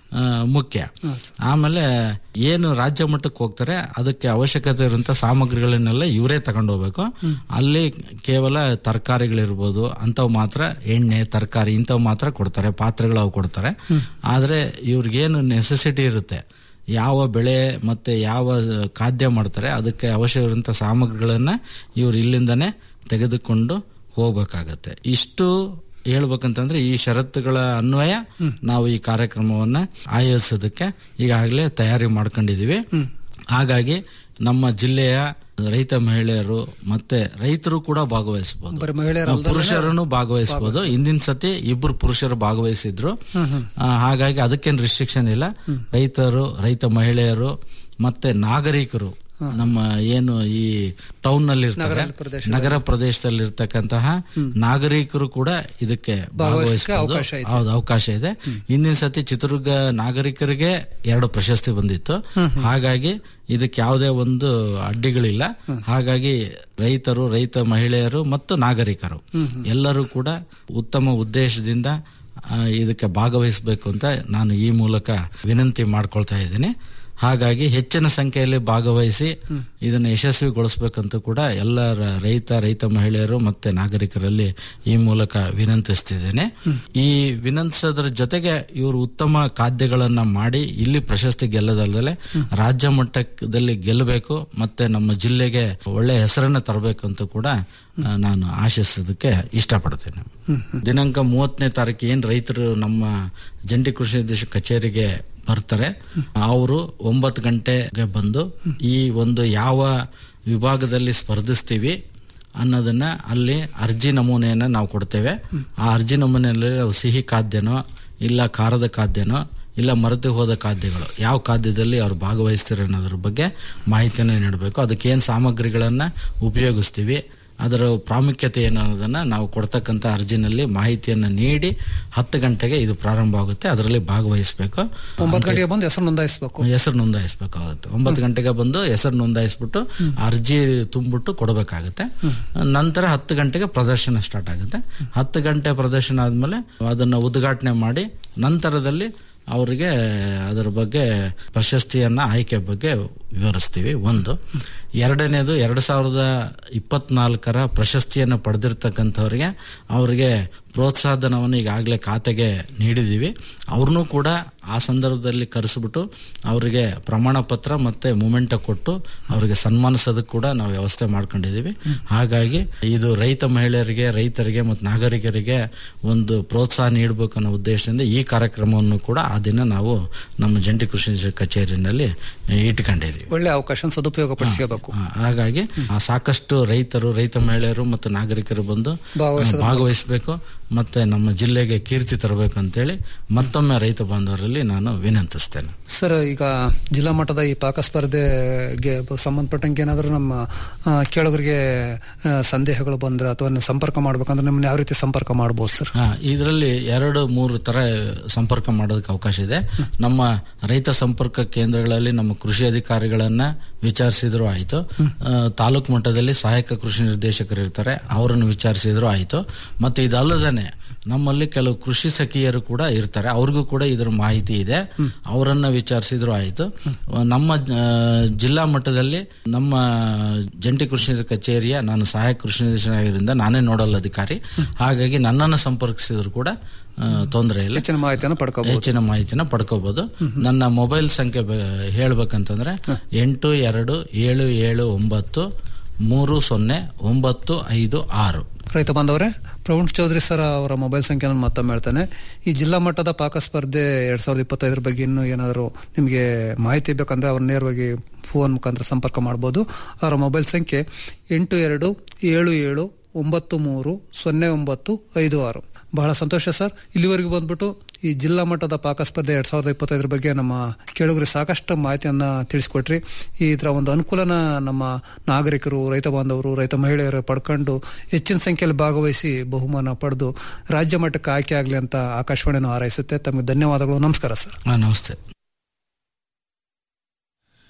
ಆ, ಮುಖ್ಯ ಆಮೇಲೆ ಏನು ರಾಜ್ಯ ಮಟ್ಟಕ್ಕೆ ಹೋಗ್ತಾರೆ ಅದಕ್ಕೆ ಅವಶ್ಯಕತೆ ಇರುವಂತ ಸಾಮಗ್ರಿಗಳನ್ನೆಲ್ಲ ಇವರೇ ತಗೊಂಡು ಹೋಗ್ಬೇಕು ಅಲ್ಲಿ ಕೇವಲ ತರಕಾರಿಗಳಿರ್ಬೋದು ಅಂಥವು ಮಾತ್ರ ಎಣ್ಣೆ ತರಕಾರಿ ಇಂಥವು ಮಾತ್ರ ಕೊಡ್ತಾರೆ ಪಾತ್ರೆಗಳು ಅವು ಕೊಡ್ತಾರೆ ಆದ್ರೆ ಇವ್ರಿಗೇನು ನೆಸೆಸಿಟಿ ಇರುತ್ತೆ ಯಾವ ಬೆಳೆ ಮತ್ತೆ ಯಾವ ಖಾದ್ಯ ಮಾಡ್ತಾರೆ ಅದಕ್ಕೆ ಅವಶ್ಯವಿರುವಂತ ಸಾಮಗ್ರಿಗಳನ್ನ ಇವ್ರು ಇಲ್ಲಿಂದನೇ ತೆಗೆದುಕೊಂಡು ಹೋಗ್ಬೇಕಾಗತ್ತೆ ಇಷ್ಟು ಹೇಳ್ಬೇಕಂತಂದ್ರೆ ಈ ಷರತ್ತುಗಳ ಅನ್ವಯ ನಾವು ಈ ಕಾರ್ಯಕ್ರಮವನ್ನ ಆಯೋಜಿಸೋದಕ್ಕೆ ಈಗಾಗಲೇ ತಯಾರಿ ಮಾಡ್ಕೊಂಡಿದೀವಿ ಹಾಗಾಗಿ ನಮ್ಮ ಜಿಲ್ಲೆಯ ರೈತ ಮಹಿಳೆಯರು ಮತ್ತೆ ರೈತರು ಕೂಡ ಭಾಗವಹಿಸಬಹುದು ಬರೀ ಮಹಿಳೆಯರಲ್ದಲೇ ಪುರುಷರನ್ನು ಭಾಗವಹಿಸಬಹುದು ಹಿಂದಿನ ಸತಿ ಇಬ್ಬರು ಪುರುಷರು ಭಾಗವಹಿಸಿದ್ರು ಆ, ಹಾಗಾಗಿ ಅದಕ್ಕೇನು ರಿಸ್ಟ್ರಿಕ್ಷನ್ ಇಲ್ಲ ರೈತರು ರೈತ ಮಹಿಳೆಯರು ಮತ್ತೆ ನಾಗರಿಕರು ನಮ್ಮ ಏನು ಈ ಟೌನ್ ನಲ್ಲಿ ಇರ್ತಾರೆ ನಗರ ಪ್ರದೇಶದಲ್ಲಿ ಇರ್ತಕ್ಕಂತಹ ನಾಗರಿಕರು ಕೂಡ ಇದಕ್ಕೆ ಭಾಗವಹಿಸಕ್ಕೆ ಭಾಗವಹಿಸಬಹುದು ಅವಕಾಶ ಇದೆ. ಹೌದು ಅವಕಾಶ ಇದೆ ಹಿಂದಿನ ಸತಿ ಚಿತ್ರದುರ್ಗ ನಾಗರಿಕರಿಗೆ ಎರಡು ಪ್ರಶಸ್ತಿ ಬಂದಿತ್ತು ಹಾಗಾಗಿ ಇದಕ್ಕೆ ಯಾವುದೇ ಒಂದು ಅಡ್ಡಿಗಳಿಲ್ಲ ಹಾಗಾಗಿ ರೈತರು ರೈತ ಮಹಿಳೆಯರು ಮತ್ತು ನಾಗರಿಕರು ಎಲ್ಲರೂ ಕೂಡ ಉತ್ತಮ ಉದ್ದೇಶದಿಂದ ಆ, ಇದಕ್ಕೆ ಭಾಗವಹಿಸಬೇಕು ಅಂತ ನಾನು ಈ ಮೂಲಕ ವಿನಂತಿ ಮಾಡ್ಕೊಳ್ತಾ ಇದ್ದೀನಿ ಹಾಗಾಗಿ ಹೆಚ್ಚಿನ ಸಂಖ್ಯೆಯಲ್ಲಿ ಭಾಗವಹಿಸಿ ಇದನ್ನು ಯಶಸ್ವಿಗೊಳಿಸಬೇಕಂತ ಕೂಡ ಎಲ್ಲ ರ- ರೈತ ರೈತ ಮಹಿಳೆಯರು ಮತ್ತೆ ನಾಗರಿಕರಲ್ಲಿ ಈ ಮೂಲಕ ವಿನಂತಿಸ್ತಿದ್ದೇನೆ ಈ ವಿನಂತಿಸೋದ್ರ ಜೊತೆಗೆ ಇವರು ಉತ್ತಮ ಖಾದ್ಯಗಳನ್ನ ಮಾಡಿ ಇಲ್ಲಿ ಪ್ರಶಸ್ತಿ ಗೆಲ್ಲದಲ್ಲದೆ ರಾಜ್ಯ ಮಟ್ಟದಲ್ಲಿ ಗೆಲ್ಲಬೇಕು ಮತ್ತೆ ನಮ್ಮ ಜಿಲ್ಲೆಗೆ ಒಳ್ಳೆ ಹೆಸರನ್ನ ತರಬೇಕು ಅಂತ ಕೂಡ ಆ, ನಾನು ಆಶಿಸೋದಕ್ಕೆ ಇಷ್ಟಪಡ್ತೇನೆ ದಿನಾಂಕ ಮೂವತ್ತನೇ ತಾರೀಕು ಏನ್ ರೈತರು ನಮ್ಮ ಜಂಟಿ ಕೃಷಿ ನಿರ್ದೇಶಕ ಕಚೇರಿಗೆ ಬರ್ತಾರೆ ಅವರು ಒಂಬತ್ತು ಗಂಟೆಗೆ ಬಂದು ಈ ಒಂದು ಯಾವ ವಿಭಾಗದಲ್ಲಿ ಸ್ಪರ್ಧಿಸ್ತೀವಿ ಅನ್ನೋದನ್ನ ಅಲ್ಲಿ ಅರ್ಜಿ ನಮೂನೆಯನ್ನ ನಾವು ಕೊಡ್ತೇವೆ ಆ ಅರ್ಜಿ ನಮೂನೆಯಲ್ಲಿ ಅವು ಸಿಹಿ ಖಾದ್ಯನೋ ಇಲ್ಲ ಖಾರದ ಖಾದ್ಯನೋ ಇಲ್ಲ ಮರೆತು ಹೋದ ಖಾದ್ಯಗಳು ಯಾವ ಖಾದ್ಯದಲ್ಲಿ ಅವ್ರು ಭಾಗವಹಿಸ್ತಾರೆ ಅನ್ನೋದ್ರ ಬಗ್ಗೆ ಮಾಹಿತಿಯನ್ನು ನೀಡಬೇಕು ಅದಕ್ಕೆ ಏನು ಸಾಮಗ್ರಿಗಳನ್ನ ಉಪಯೋಗಿಸ್ತೀವಿ ಅದರ ಪ್ರಾಮುಖ್ಯತೆ ಏನು ಅನ್ನೋದನ್ನ ನಾವು ಕೊಡ್ತಕ್ಕಂಥ ಅರ್ಜಿನಲ್ಲಿ ಮಾಹಿತಿಯನ್ನ ನೀಡಿ ಹತ್ತು ಗಂಟೆಗೆ ಇದು ಪ್ರಾರಂಭ ಆಗುತ್ತೆ ಅದರಲ್ಲಿ ಭಾಗವಹಿಸಬೇಕು ಒಂಬತ್ತು ಗಂಟೆಗೆ ಬಂದು ಹೆಸರು ನೋಂದಾಯಿಸಬೇಕು ಹೆಸರು ನೋಂದಾಯಿಸಬೇಕಾಗುತ್ತೆ ಒಂಬತ್ತು ಗಂಟೆಗೆ ಬಂದು ಹೆಸರು ನೋಂದಾಯಿಸ್ಬಿಟ್ಟು ಅರ್ಜಿ ತುಂಬಿಟ್ಟು ಕೊಡಬೇಕಾಗುತ್ತೆ ನಂತರ ಹತ್ತು ಗಂಟೆಗೆ ಪ್ರದರ್ಶನ ಸ್ಟಾರ್ಟ್ ಆಗುತ್ತೆ ಹತ್ತು ಗಂಟೆ ಪ್ರದರ್ಶನ ಆದ್ಮೇಲೆ ಅದನ್ನ ಉದ್ಘಾಟನೆ ಮಾಡಿ ನಂತರದಲ್ಲಿ ಅವರಿಗೆ ಅದರ ಬಗ್ಗೆ ಪ್ರಶಸ್ತಿಯನ್ನ ಆಯ್ಕೆ ಬಗ್ಗೆ ವಿವರಿಸ್ತೀವಿ ಒಂದು ಎರಡನೇದು ಎರಡು ಸಾವಿರದ ಇಪ್ಪತ್ನಾಲ್ಕರ ಪ್ರಶಸ್ತಿಯನ್ನು ಪಡೆದಿರ್ತಕ್ಕಂಥವ್ರಿಗೆ ಅವರಿಗೆ ಪ್ರೋತ್ಸಾಹಧನವನ್ನು ಈಗಾಗಲೇ ಖಾತೆಗೆ ನೀಡಿದ್ದೀವಿ ಅವ್ರನ್ನೂ ಕೂಡ ಆ ಸಂದರ್ಭದಲ್ಲಿ ಕರೆಸಿಬಿಟ್ಟು ಅವರಿಗೆ ಪ್ರಮಾಣ ಪತ್ರ ಮತ್ತೆ ಮೂಮೆಂಟ ಕೊಟ್ಟು ಅವರಿಗೆ ಸನ್ಮಾನಿಸೋದಕ್ಕೆ ಕೂಡ ನಾವು ವ್ಯವಸ್ಥೆ ಮಾಡ್ಕೊಂಡಿದ್ದೀವಿ ಹಾಗಾಗಿ ಇದು ರೈತ ಮಹಿಳೆಯರಿಗೆ ರೈತರಿಗೆ ಮತ್ತು ನಾಗರಿಕರಿಗೆ ಒಂದು ಪ್ರೋತ್ಸಾಹ ನೀಡಬೇಕು ಅನ್ನೋ ಉದ್ದೇಶದಿಂದ ಈ ಕಾರ್ಯಕ್ರಮವನ್ನು ಕೂಡ ಆ ದಿನ ನಾವು ನಮ್ಮ ಜಂಟಿ ಕೃಷಿ ಕಚೇರಿನಲ್ಲಿ ಇಟ್ಕೊಂಡಿದ್ದೀವಿ ಒಳ್ಳೆ ಅವಕಾಶ ಸದುಪಯೋಗ ಪಡಿಸ್ಕೋಬೇಕು ಆ, ಹಾಗಾಗಿ ಆ ಸಾಕಷ್ಟು ರೈತರು ರೈತ ಮಹಿಳೆಯರು ಮತ್ತು ನಾಗರಿಕರು ಬಂದು ಭಾಗವಹಿಸೋದು- ಭಾಗವಹಿಸಬೇಕು ಮತ್ತೆ ನಮ್ಮ ಜಿಲ್ಲೆಗೆ ಕೀರ್ತಿ ತರಬೇಕು ಅಂತೇಳಿ ಮತ್ತೊಮ್ಮೆ ರೈತ ಬಾಂಧವರಲ್ಲಿ ನಾನು ವಿನಂತಿಸ್ತೇನೆ ಸರ್ ಈಗ ಜಿಲ್ಲಾ ಮಟ್ಟದ ಈ ಪಾಕ ಸ್ಪರ್ಧೆಗೆ ಸಂಬಂಧಪಟ್ಟಂಗೆ ಏನಾದರೂ ನಮ್ಮ ಆ, ಕೇಳುಗರಿಗೆ ಆ, ಸಂದೇಹಗಳು ಬಂದ್ರೆ ಅಥವಾ ನೀವು ಸಂಪರ್ಕ ಮಾಡ್ಬೇಕಂದ್ರೆ ನಿಮ್ಮನ್ನ ಯಾವ ರೀತಿ ಸಂಪರ್ಕ ಮಾಡ್ಬೋದು ಸರ್ ಹಾ ಇದರಲ್ಲಿ ಎರಡು ಮೂರು ತರ ಸಂಪರ್ಕ ಮಾಡೋದಕ್ಕೆ ಅವಕಾಶ ಇದೆ ನಮ್ಮ ರೈತ ಸಂಪರ್ಕ ಕೇಂದ್ರಗಳಲ್ಲಿ ನಮ್ಮ ಕೃಷಿ ಅಧಿಕಾರಿಗಳನ್ನ ವಿಚಾರಿಸಿದ್ರು ಆಯ್ತು ಆ, ತಾಲೂಕು ಮಟ್ಟದಲ್ಲಿ ಸಹಾಯಕ ಕೃಷಿ ನಿರ್ದೇಶಕರು ಇರ್ತಾರೆ ಅವರನ್ನು ವಿಚಾರಿಸಿದ್ರು ಆಯ್ತು ಮತ್ತೆ ಇದಲ್ಲದೇನೆ ನಮ್ಮಲ್ಲಿ ಕೆಲವು ಕೃಷಿ ಸಖಿಯರು ಕೂಡ ಇರ್ತಾರೆ ಅವ್ರಿಗೂ ಕೂಡ ಇದರ ಮಾಹಿತಿ ಇದೆ ಅವರನ್ನ ವಿಚಾರಿಸಿದ್ರು ಆಯ್ತು ನಮ್ಮ ಆ, ಜಿಲ್ಲಾ ಮಟ್ಟದಲ್ಲಿ ನಮ್ಮ ಜಂಟಿ ಕೃಷಿ ಕಚೇರಿಯ ನಾನು ಸಹಾಯಕ ಕೃಷಿ ನಿರ್ದೇಶಕರಿಂದ ನಾನೇ ನೋಡಲ್ ಅಧಿಕಾರಿ ಹಾಗಾಗಿ ನನ್ನನ್ನು ಸಂಪರ್ಕಿಸಿದ್ರು ಕೂಡ ತೊಂದರೆ ಇಲ್ಲ ಹೆಚ್ಚಿನ ಮಾಹಿತಿಯನ್ನು ಪಡ್ಕೋಬಹುದು ಹೆಚ್ಚಿನ ಮಾಹಿತಿನ ಪಡ್ಕೋಬಹುದು ನನ್ನ ಮೊಬೈಲ್ ಸಂಖ್ಯೆ ಬ- ಹೇಳ್ಬೇಕಂತಂದ್ರೆ ಎಂಟು ಎರಡು ಏಳು ಏಳು ಒಂಬತ್ತು ಮೂರು ಸೊನ್ನೆ ಒಂಬತ್ತು ಐದು ಆರು ರೈತ ಬಾಂಧವರೇ ಪ್ರವೀಣ್ ಚೌಧರಿ ಸರ್ ಅವರ ಮೊಬೈಲ್ ಸಂಖ್ಯೆ ನಾನು ಮತ್ತೊಮ್ಮೆ ಹೇಳ್ತೇನೆ ಈ ಜಿಲ್ಲಾ ಮಟ್ಟದ ಪಾಕ ಸ್ಪರ್ಧೆ ಎರಡ್ ಸಾವಿರದ ಇಪ್ಪತ್ತೈದರ ಬಗ್ಗೆ ಇನ್ನೂ ಏನಾದರೂ ನಿಮಗೆ ಮಾಹಿತಿ ಬೇಕಂದ್ರೆ ಅವ್ರ ನೇರವಾಗಿ ಫೋನ್ ಮುಖಾಂತರ ಸಂಪರ್ಕ ಮಾಡ್ಬೋದು ಅವರ ಮೊಬೈಲ್ ಸಂಖ್ಯೆ ಎಂಟು ಎರಡು ಏಳು ಏಳು ಒಂಬತ್ತು ಮೂರು ಸೊನ್ನೆ ಒಂಬತ್ತು ಐದು ಆರು ಬಹಳ ಸಂತೋಷ ಸರ್ ಇಲ್ಲಿವರೆಗೂ ಬಂದ್ಬಿಟ್ಟು ಈ ಜಿಲ್ಲಾ ಮಟ್ಟದ ಪಾಕ ಸ್ಪರ್ಧೆ ಎರಡ್ ಸಾವಿರದ ಇಪ್ಪತ್ತೈದರ ಬಗ್ಗೆ ನಮ್ಮ ಕೇಳುಗರಿಗೆ ಸಾಕಷ್ಟು ಮಾಹಿತಿಯನ್ನ ತಿಳಿಸ್ಕೊಟ್ರಿ ಈ ಇದರ ಒಂದು ಅನುಕೂಲನ ನಮ್ಮ ನಾಗರಿಕರು ರೈತ ಬಾಂಧವರು ರೈತ ಮಹಿಳೆಯರು ಪಡ್ಕೊಂಡು ಹೆಚ್ಚಿನ ಸಂಖ್ಯೆಯಲ್ಲಿ ಭಾಗವಹಿಸಿ ಬಹುಮಾನ ಪಡೆದು ರಾಜ್ಯ ಮಟ್ಟಕ್ಕೆ ಆಯ್ಕೆ ಆಗಲಿ ಅಂತ ಆಕಾಶವಾಣಿಯನ್ನು ಹಾರೈಸುತ್ತೆ ತಮಗೆ ಧನ್ಯವಾದಗಳು ನಮಸ್ಕಾರ ಸರ್ ಹಾ, ನಮಸ್ತೆ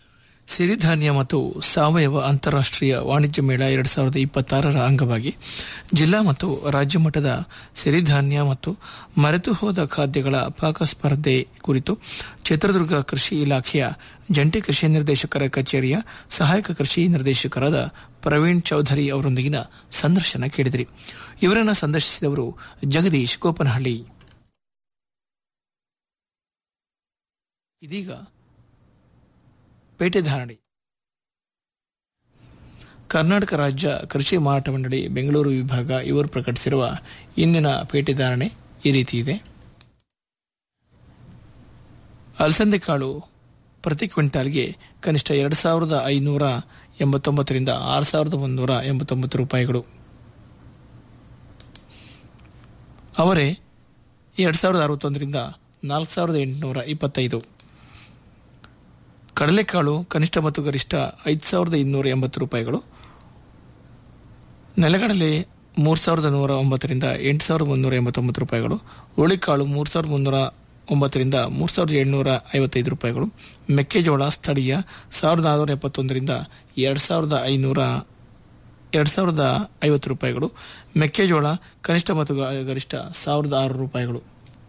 ಸಿರಿಧಾನ್ಯ ಮತ್ತು ಸಾವಯವ ಅಂತಾರಾಷ್ಟ್ರೀಯ ವಾಣಿಜ್ಯ ಮೇಳ ಎರಡ್ ಸಾವಿರದ ಇಪ್ಪತ್ತಾರರ ಅಂಗವಾಗಿ ಜಿಲ್ಲಾ ಮತ್ತು ರಾಜ್ಯ ಮಟ್ಟದ ಸಿರಿಧಾನ್ಯ ಮತ್ತು ಮರೆತು ಹೋದ ಖಾದ್ಯಗಳ ಪಾಕ ಸ್ಪರ್ಧೆ ಕುರಿತು ಚಿತ್ರದುರ್ಗ ಕೃಷಿ ಇಲಾಖೆಯ ಜಂಟಿ ಕೃಷಿ ನಿರ್ದೇಶಕರ ಕಚೇರಿಯ ಸಹಾಯಕ ಕೃಷಿ ನಿರ್ದೇಶಕರಾದ ಪ್ರವೀಣ್ ಚೌಧರಿ ಅವರೊಂದಿಗಿನ ಸಂದರ್ಶನ ಕೇಳಿದಿರಿ ಇವರನ್ನು ಸಂದರ್ಶಿಸಿದವರು ಜಗದೀಶ್ ಗೋಪನಹಳ್ಳಿ ಇದೀಗ ಪೇಟೆ ಧಾರಣೆ ಕರ್ನಾಟಕ ರಾಜ್ಯ ಕೃಷಿ ಮಾರಾಟ ಮಂಡಳಿ ಬೆಂಗಳೂರು ವಿಭಾಗ ಇವರು ಪ್ರಕಟಿಸಿರುವ ಇಂದಿನ ಪೇಟೆ ಧಾರಣೆ ಈ ರೀತಿ ಇದೆ ಅಲಸಂದೆ ಕಾಳು ಪ್ರತಿ ಕ್ವಿಂಟಾಲ್ಗೆ ಕನಿಷ್ಠ ಎರಡು ಸಾವಿರದ ಐನೂರ ಎಂಬತ್ತೊಂಬತ್ತರಿಂದ ಆರು ಸಾವಿರದ ಒಂದೂರ ಎಂಬತ್ತೊಂಬತ್ತು ರೂಪಾಯಿಗಳು ಅವರೇ ಎರಡು ಸಾವಿರದ ಅರವತ್ತೊಂದರಿಂದ ನಾಲ್ಕು ಸಾವಿರದ ಎಂಟುನೂರ ಇಪ್ಪತ್ತೈದು ಕಡಲೆಕಾಳು ಕನಿಷ್ಠ ಮತ್ತು ಗರಿಷ್ಠ ಐದು ಸಾವಿರದ ಇನ್ನೂರ ಎಂಬತ್ತು ರೂಪಾಯಿಗಳು ನೆಲಗಡಲೆ ಮೂರು ಸಾವಿರದ ನೂರ ಒಂಬತ್ತರಿಂದ ಎಂಟು ಸಾವಿರದ ಮುನ್ನೂರ ಎಂಬತ್ತೊಂಬತ್ತು ರೂಪಾಯಿಗಳು ಹುರುಳಿಕಾಳು ಮೂರು ಸಾವಿರದ ಮುನ್ನೂರ ಒಂಬತ್ತರಿಂದ ಮೂರು ಸಾವಿರದ ಏಳ್ನೂರ ಐವತ್ತೈದು ರೂಪಾಯಿಗಳು ಮೆಕ್ಕೆಜೋಳ ಸ್ಥಳೀಯ ಸಾವಿರದ ನಾನ್ನೂರ ಎಪ್ಪತ್ತೊಂದರಿಂದ ಎರಡು ಸಾವಿರದ ಐನೂರ ಎರಡು ಸಾವಿರದ ಐವತ್ತು ರೂಪಾಯಿಗಳು ಮೆಕ್ಕೆಜೋಳ ಕನಿಷ್ಠ ಮತ್ತು ಗ- ಗರಿಷ್ಠ ಸಾವಿರದ ಆರು ರೂಪಾಯಿಗಳು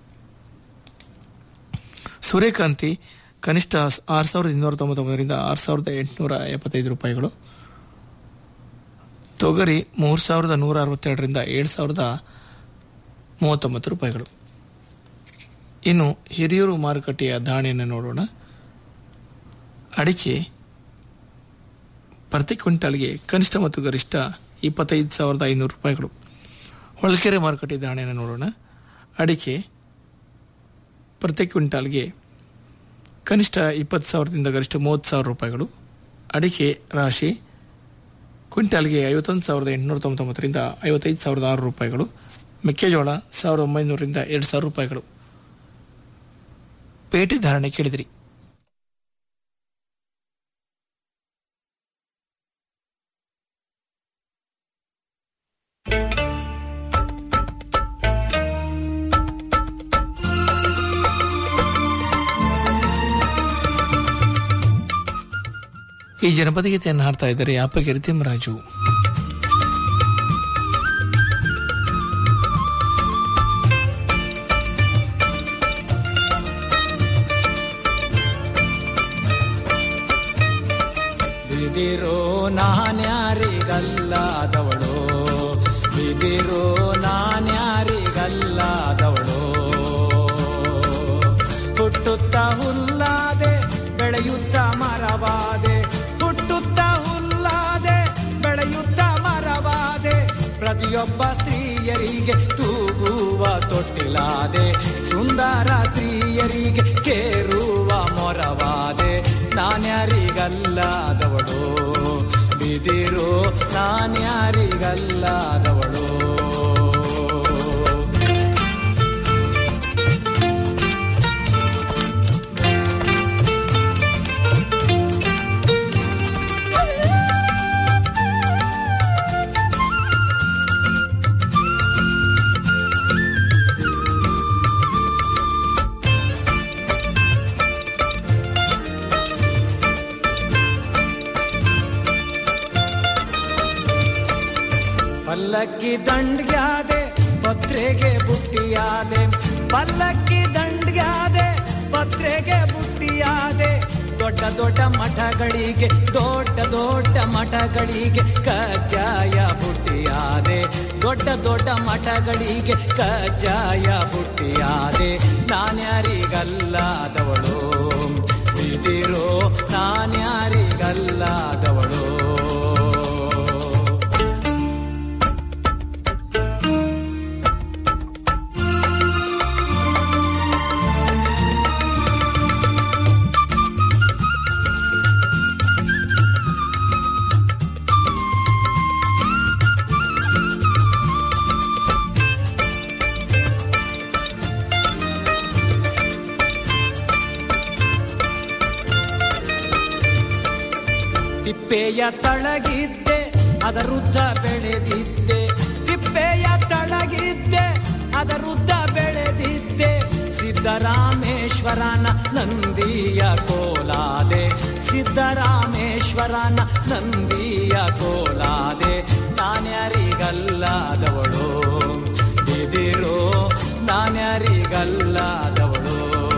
ಸೂರ್ಯಕಾಂತಿ ಕನಿಷ್ಠ ಆರು ಸಾವಿರದ ಇನ್ನೂರ ತೊಂಬತ್ತೊಂಬತ್ತರಿಂದ ಆರು ಸಾವಿರದ ಎಂಟುನೂರ ಎಪ್ಪತ್ತೈದು ರೂಪಾಯಿಗಳು ತೊಗರಿ ಮೂರು ಸಾವಿರದ ನೂರ ಅರವತ್ತೆರಡರಿಂದ ಏಳು ಸಾವಿರದ ಮೂವತ್ತೊಂಬತ್ತು ರೂಪಾಯಿಗಳು ಇನ್ನು ಹಿರಿಯೂರು ಮಾರುಕಟ್ಟೆಯ ಧಾರಣೆಯನ್ನು ನೋಡೋಣ ಅಡಿಕೆ ಪ್ರತಿ ಕ್ವಿಂಟಾಲ್ಗೆ ಕನಿಷ್ಠ ಮತ್ತು ಗರಿಷ್ಠ ಇಪ್ಪತ್ತೈದು ಸಾವಿರದ ಐನೂರು ರೂಪಾಯಿಗಳು ಹೊಳಕೆರೆ ಮಾರುಕಟ್ಟೆ ಧಾರಣೆಯನ್ನು ನೋಡೋಣ ಅಡಿಕೆ ಪ್ರತಿ ಕ್ವಿಂಟಾಲ್ಗೆ ಕನಿಷ್ಠ ಇಪ್ಪತ್ತು ಸಾವಿರದಿಂದ ಗರಿಷ್ಠ ಮೂವತ್ತು ಸಾವಿರ ರೂಪಾಯಿಗಳು ಅಡಿಕೆ ರಾಶಿ ಕ್ವಿಂಟಾಲ್ಗೆ ಐವತ್ತೊಂದು ಸಾವಿರದ ಎಂಟುನೂರ ತೊಂಬತ್ತೊಂಬತ್ತರಿಂದ ಐವತ್ತೈದು ಸಾವಿರದ ಆರು ರೂಪಾಯಿಗಳು ಮೆಕ್ಕೆಜೋಳ ಸಾವಿರದ ಒಂಬೈನೂರರಿಂದ ಎರಡು ಸಾವಿರ ರೂಪಾಯಿಗಳು ಪೇಟೆ ಧಾರಣೆ ಕೇಳಿದಿರಿ ಈ ಜನಪದ ಗೀತೆಯನ್ನು ಹಾಡ್ತಾ ಇದ್ದಾರೆ ಅಪ್ಪಗಿರಿ ತಿಮ್ಮರಾಜು ಬಿದಿರೋ ನಾನ್ಯಾರಿಗಲ್ಲಾದವಳು ಬಿದಿರೋ ನಾನ್ಯಾರಿಗಲ್ಲಾದವಳು ಹುಟ್ಟುತ್ತ ಹುಲ್ಲಾದೆ ಬೆಳೆಯುತ್ತ ಮರವಾದೆ ಹುಟ್ಟುತ್ತ ಹುಲ್ಲಾದೆ ಬೆಳೆಯುತ್ತ ಮರವಾದೆ ಪ್ರತಿಯೊಬ್ಬ ಸ್ತ್ರೀಯರಿಗೆ ತೂಗುವ ತೊಟ್ಟಿಲಾದೆ ಸುಂದರ ಸ್ತ್ರೀಯರಿಗೆ ಕೇರುವ ಮೊರವಾದೆ ನಾನ್ಯಾರಿಗಲ್ಲಾದವಳು ಬಿದಿರೋ ನಾನ್ಯಾರಿಗಲ್ಲಾದವಳು ಪಲ್ಲಕ್ಕಿ ದಂಡ್ಗ್ಯಾದೆ ಪತ್ರೆಗೆ ಬುಟ್ಟಿಯಾದೆ ಪಲ್ಲಕ್ಕಿ ದಂಡ್ಗ್ಯಾದೆ ಪತ್ರೆಗೆ ಬುಟ್ಟಿಯಾದೆ ದೊಡ್ಡ ದೊಡ್ಡ ಮಠಗಳಿಗೆ ದೊಡ್ಡ ದೊಡ್ಡ ಮಠಗಳಿಗೆ ಕಜ್ಜಾಯ ಬುಟ್ಟಿಯಾದೆ ದೊಡ್ಡ ದೊಡ್ಡ ಮಠಗಳಿಗೆ ಕಜ್ಜಾಯ ಬುಟ್ಟಿಯಾದೆ ನಾನ್ಯಾರಿಗಲ್ಲಾದವಳು ಬಿದಿರೋ ನಾನ್ಯಾರಿಗಲ್ಲಾದವಳು ತಿಪ್ಪೆಯ ತಳಗಿದ್ದೆ ಅದರುದ್ದ ಬೆಳೆದಿದ್ದೆ ತಿಪ್ಪೆಯ ತಳಗಿದ್ದೆ ಅದರುದ್ದ ಬೆಳೆದಿದ್ದೆ ಸಿದ್ದರಾಮೇಶ್ವರನ ನಂದಿಯ ಕೋಲಾದೆ ಸಿದ್ದರಾಮೇಶ್ವರನ ನಂದಿಯ ಕೋಲಾದೆ ನಾನ್ಯಾರಿಗಲ್ಲಾದವಳು ಬಿದಿರೋ ನಾನ್ಯಾರಿಗಲ್ಲಾದವಳು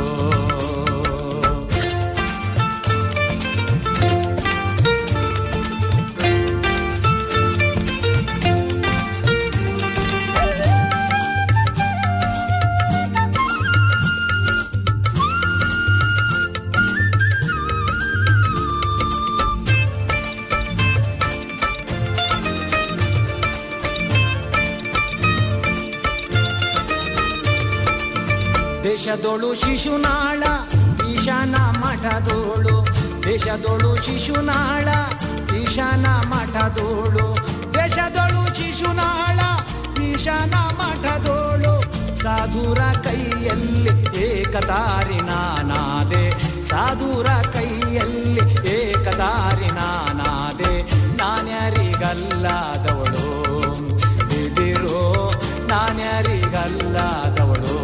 ದೇಶದೊಳು ಶಿಶುನಾಳ ಈಶಾನ ಮಠದೋಳು ದೇಶದೊಳು ಶಿಶುನಾಳ ಈಶಾನ ಮಠದೋಳು ದೇಶದೊಳು ಶಿಶುನಾಳ ಈಶಾನ ಮಠದೋಳು ಸಾಧುರ ಕೈಯಲ್ಲಿ ಏಕತಾರಿ ನಾನಾದೆ ಸಾಧುರ ಕೈಯಲ್ಲಿ ಏಕತಾರಿ ನಾನಾದೆ ನಾನ್ಯಾರಿಗಲ್ಲಾದವಳು ಬಿದಿರೋ ನಾನ್ಯಾರಿಗಲ್ಲಾದವಳು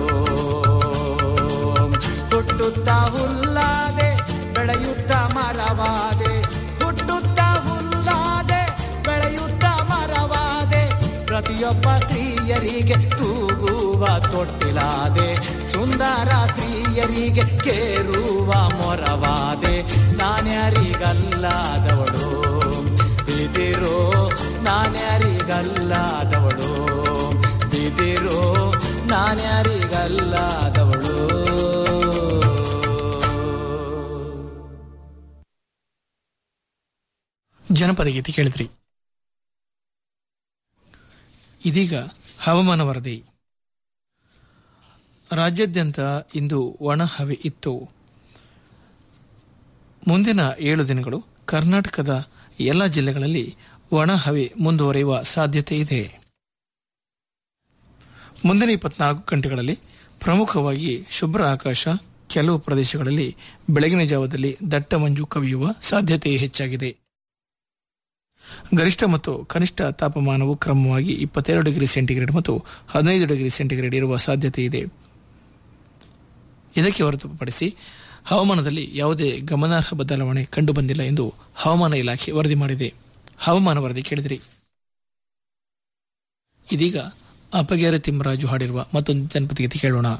ಹುಟ್ಟುತ್ತಾ ಹುಲ್ಲಾದೆ ಬೆಳೆಯುತ್ತ ಮರವಾದೆ ಹುಟ್ಟುತ್ತ ಹುಲ್ಲಾದೆ ಬೆಳೆಯುತ್ತ ಮರವಾದೆ ಪ್ರತಿಯೊಬ್ಬ ಸ್ತ್ರೀಯರಿಗೆ ತೂಗುವ ತೊಟ್ಟಿಲಾದೆ ಸುಂದರ ಸ್ತ್ರೀಯರಿಗೆ ಕೇರುವ ಮೊರವಾದೆ ನಾನ್ಯಾರಿಗಲ್ಲಾದವಳು ಬಿದಿರೋ ನಾನ್ಯಾರಿಗಲ್ಲಾದವಳು ಬಿದಿರೋ ನಾನ್ಯಾರಿಗಲ್ಲಾದವಳು ಜನಪದ ಗೀತೆ ಕೇಳಿದ್ರಿ ಇದೀಗ ಹವಾಮಾನ ವರದಿ ರಾಜ್ಯಾದ್ಯಂತ ಇಂದು ಒಣ ಹವೆ ಇತ್ತು ಮುಂದಿನ ಏಳು ದಿನಗಳು ಕರ್ನಾಟಕದ ಎಲ್ಲ ಜಿಲ್ಲೆಗಳಲ್ಲಿ ಒಣ ಹವೆ ಮುಂದುವರಿಯುವ ಸಾಧ್ಯತೆ ಇದೆ ಮುಂದಿನ ಇಪ್ಪತ್ನಾಲ್ಕು ಗಂಟೆಗಳಲ್ಲಿ ಪ್ರಮುಖವಾಗಿ ಶುಭ್ರ ಆಕಾಶ ಕೆಲವು ಪ್ರದೇಶಗಳಲ್ಲಿ ಬೆಳಗಿನ ಜಾವದಲ್ಲಿ ದಟ್ಟ ಮಂಜು ಕವಿಯುವ ಸಾಧ್ಯತೆ ಹೆಚ್ಚಾಗಿದೆ ಗರಿಷ್ಠ ಮತ್ತು ಕನಿಷ್ಠ ತಾಪಮಾನವು ಕ್ರಮವಾಗಿ ಇಪ್ಪತ್ತೆರಡು ಡಿಗ್ರಿ ಸೆಂಟಿಗ್ರೇಡ್ ಮತ್ತು ಹದಿನೈದು ಡಿಗ್ರಿ ಸೆಂಟಿಗ್ರೇಡ್ ಇರುವ ಸಾಧ್ಯತೆ ಇದೆ ಇದಕ್ಕೆ ಹೊರತುಪಡಿಸಿ ಹವಾಮಾನದಲ್ಲಿ ಯಾವುದೇ ಗಮನಾರ್ಹ ಬದಲಾವಣೆ ಕಂಡುಬಂದಿಲ್ಲ ಎಂದು ಹವಾಮಾನ ಇಲಾಖೆ ವರದಿ ಮಾಡಿದೆ ಹವಾಮಾನ ವರದಿ ಕೇಳಿದಿರಿ ಇದೀಗ ಅಪಗ್ಯಾರ ತಿಮ್ಮರಾಜು ಹಾಡಿರುವ ಮತ್ತೊಂದು ಜನಪದ ಗೀತೆ ಕೇಳೋಣ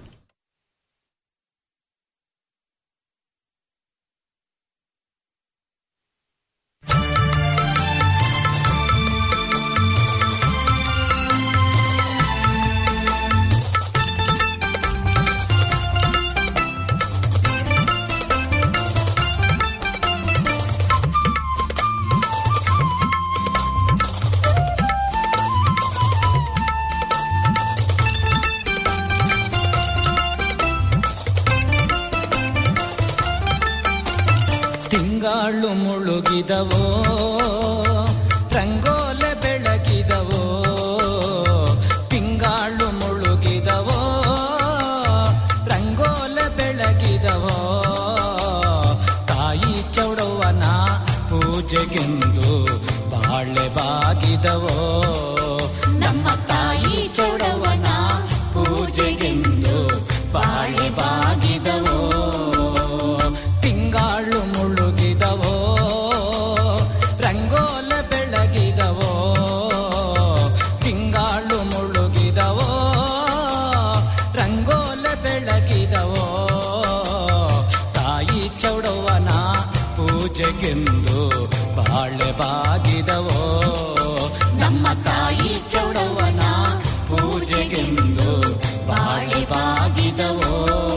ತಿಂಗಾಳು ಮುಳುಗಿದವೋ ರಂಗೋಲೆ ಬೆಳಗಿದವೋ ತಿಂಗಾಳು ಮುಳುಗಿದವೋ ರಂಗೋಲೆ ಬೆಳಗಿದವೋ ತಾಯಿ ಚೌಡವನ ಪೂಜೆಗೆಂದು ಬಾಳೆ ಬಾಗಿದವೋ ನಮ್ಮ ತಾಯಿ ಚೌಡವನ ಪೂಜೆಗೆಂದು ಬಾಳೆ ಬಾಗಿದವೋ ತಿಂಗಾಳು ಮುಳುಗಿದವೋ ರಂಗೋಲ ಬೆಳಗಿದವೋ ತಿಂಗಾಳು ಮುಳುಗಿದವೋ ರಂಗೋಲ ಬೆಳಗಿದವೋ ತಾಯಿ ಚೌಡವನ ಪೂಜೆಗೆಂದು ಬಾಳೆ ಬಾಗಿದವೋ ನಮ್ಮ ತಾಯಿ ಚೌಡವನ ಪೂಜೆಗೆಂದು ಬಾಳೆ ಬಾಗಿದವೋ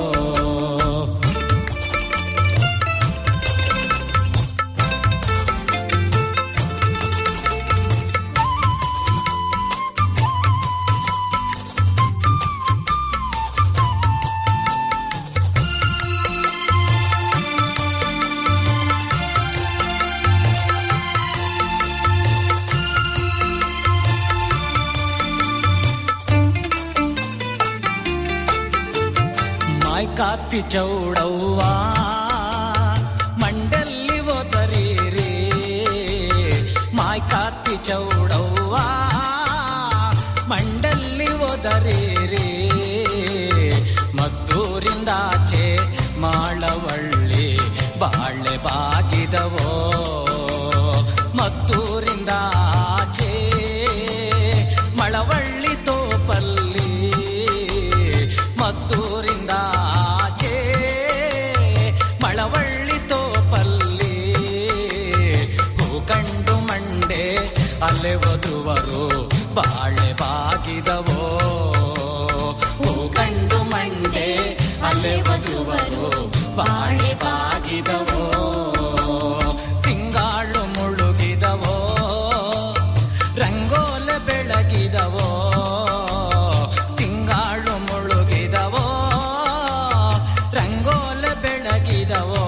ಮಾಯ್ ಕಾತಿ ಚೌಡವ್ವ ಮಂಡಲ್ಲಿ ಒದರೀರಿ ಮಾಯ್ ಕಾತಿ ಚೌಡವ್ವ ಮಂಡಲ್ಲಿ ಒದರೀರಿ ಮದ್ದೂರಿಂದಾಚೆ ಮಾಳವಳ್ಳಿ ಬಾಳೆ ಬಾಗಿ ವಧುವರು ಬಾಳೆ ಬಾಗಿದವೋ ಹೂ ಕಂಡು ಮಂಡೆ ಅಲೆ ವಧುವರು ಬಾಳೆ ಬಾಗಿದವೋ ತಿಂಗಾಳು ಮುಳುಗಿದವೋ ರಂಗೋಲೆ ಬೆಳಗಿದವೋ ತಿಂಗಾಳು ಮುಳುಗಿದವೋ ರಂಗೋಲೆ ಬೆಳಗಿದವೋ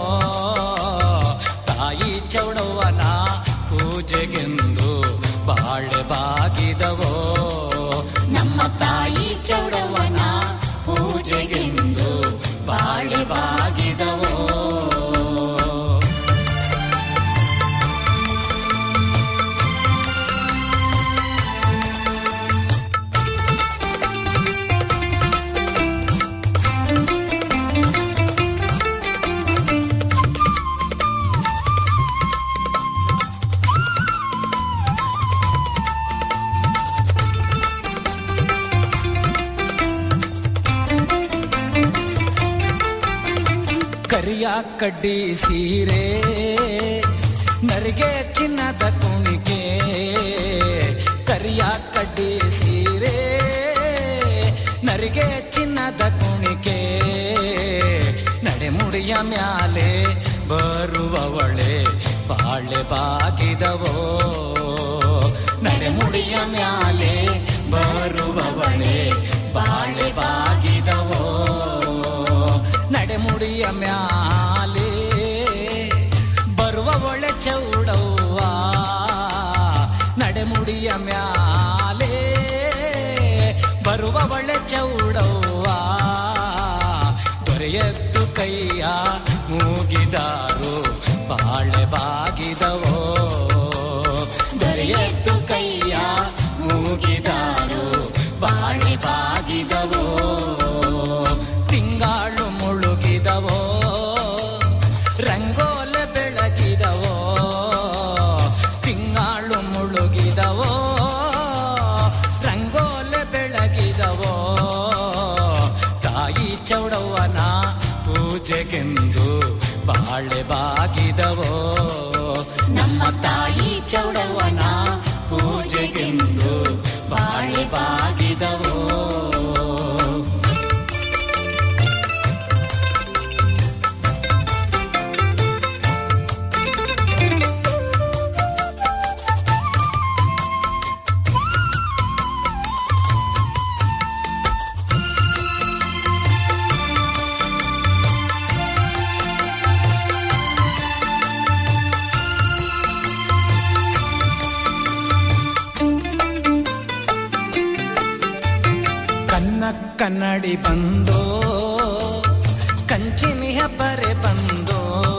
ತಾಯಿ ಚೌಡವನ ಪೂಜೆಗೆಂದು ಬಾಳೆ ಬಾಗಿದವೋ ನಮ್ಮ ತಾಯಿ ಚೌಡವನ ಪೂಜೆಗೆಂದು ಬಾಳೆ ಬಾಗಿದವೋ ಕರಿಯ ಕಡ್ಡಿ ಸೀರೆ ನರಿಗೆ ಚಿನ್ನದ ಕುಣಿಕೆ ಕರಿಯ ಕಡ್ಡಿ ಸೀರೆ ನರಿಗೆ ಚಿನ್ನದ ಕುಣಿಕೆ ನಡೆಮುಡಿಯ ಮ್ಯಾಲೆ ಬರುವವಳೆ ಬಾಳೆ ಬಾಗಿದವೋ ನಡೆಮುಡಿಯ ಮ್ಯಾಲೆ ಬರುವವಳೆ ಬಾಳೆ ಬಾಗಿದವೋ ನಡೆಮುಡಿಯ ಮ್ಯಾಲೆ ಬರುವ ಒಳೆ ಚೌಡವ್ವ ನಡೆಮುಡಿಯ ಮ್ಯಾಲೆ ಬರುವ ಒಳೆ ಚೌಡವ್ವ ದೊರೆಯದ್ದು ಕೈಯ ಮೂಗಿದಾರು ಬಾಳೆ ಬಾಗಿದವೋ ದೊರೆಯದ್ದು ಕೈಯ ಮೂಗಿದಾರು ಬಾಳೆ ಬಾಗಿದವೋ ತಿಂಗಾಳು ಮುಳುಗಿದವೋ ರಂಗೋಲೆ ಬೆಳಗಿದವೋ ತಿಂಗಾಳು ಮುಳುಗಿದವೋ ರಂಗೋಲೆ ಬೆಳಗಿದವೋ ತಾಯಿ ಚೌಡವ್ವನ ಪೂಜೆಗೆಂದು ಬಾಳೆ ಬಾಗಿದವೋ ನಮ್ಮ ತಾಯಿ ಚೌಡವ್ವನ ಪೂಜೆಗೆಂದು ಬಾಳೆ ಬಾಗಿದವೋ ಕನ್ನ ಕನ್ನಡಿ ಬಂದೋ ಕಂಚಿನಿಯ ಪರೆ ಬಂದೋ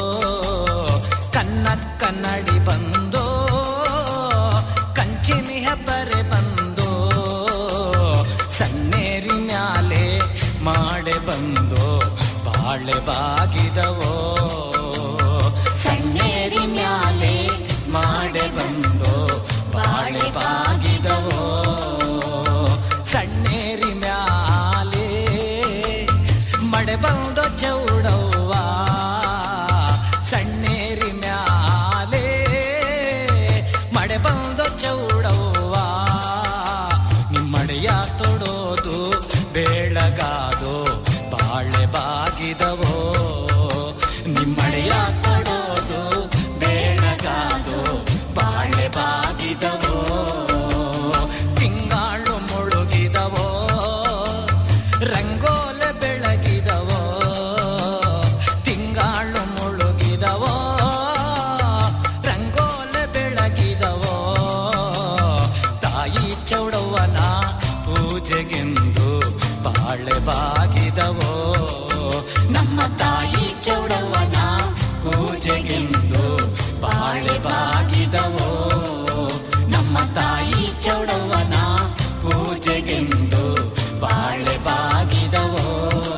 ಕನ್ನ ಕನ್ನಡಿ ಬಂದೋ ಕಂಚಿನಿಯ ಪರೆ ಬಂದೋ ಸಣ್ಣೇರಿ ಮ್ಯಾಲೆ ಮಾಡೆ ಬಂದೋ ಬಾಳೆ ಬಾಗಿದವೋ ಸಣ್ಣೇರಿ ಮ್ಯಾಲೆ ಮಾಡೆ ಬಂದೋ ಬಾಳೆ ಬಾಗಿದವೋ ಸಣ್ಣೇರಿ ಮ್ಯಾಲೆ ಮಡೆ ಬಂದೋ ಚೌಡವ್ವ ಸಣ್ಣೇರಿ ಮ್ಯಾಲೆ ಮಡೆ ಬಂದೋ ಚೌಡವ್ವ ನಿಮ್ಮಡೆಯ ತೊಡೋದು ಬೆಳಗಾದೋ ಬಾಳೆ ಬಾಗಿದವೋ ನಿಮ್ಮಡೆಯ ತೊಡೋದು ಬೆಳಗಾದೋ ಬಾಳೆ ಬಾಗಿದವೋ ತಿಂಗಾಳು ಮುಳುಗಿದವೋ ರಂಗೋಲೆ ಬೆಳಗಿದವೋ ತಿಂಗಾಳು ಮುಳುಗಿದವೋ ರಂಗೋಲೆ ಬೆಳಗಿದವೋ ತಾಯಿ ಚೌಡವ್ವನ ಪೂಜೆಗೆಂದು ಬಾಳೆ ಬಾಗಿದವೋ ನಮ್ಮ ತಾಯಿ ಚೌಡವ್ವನ ಪೂಜೆಗೆಂದು ಬಾಳೆ ಬಾಗಿದವೋ ನಮ್ಮ ತಾಯಿ ಚೌಡವ್ವನ ಪೂಜೆಗೆಂದು ಬಾಳೆ ಬಾಗಿದವೋ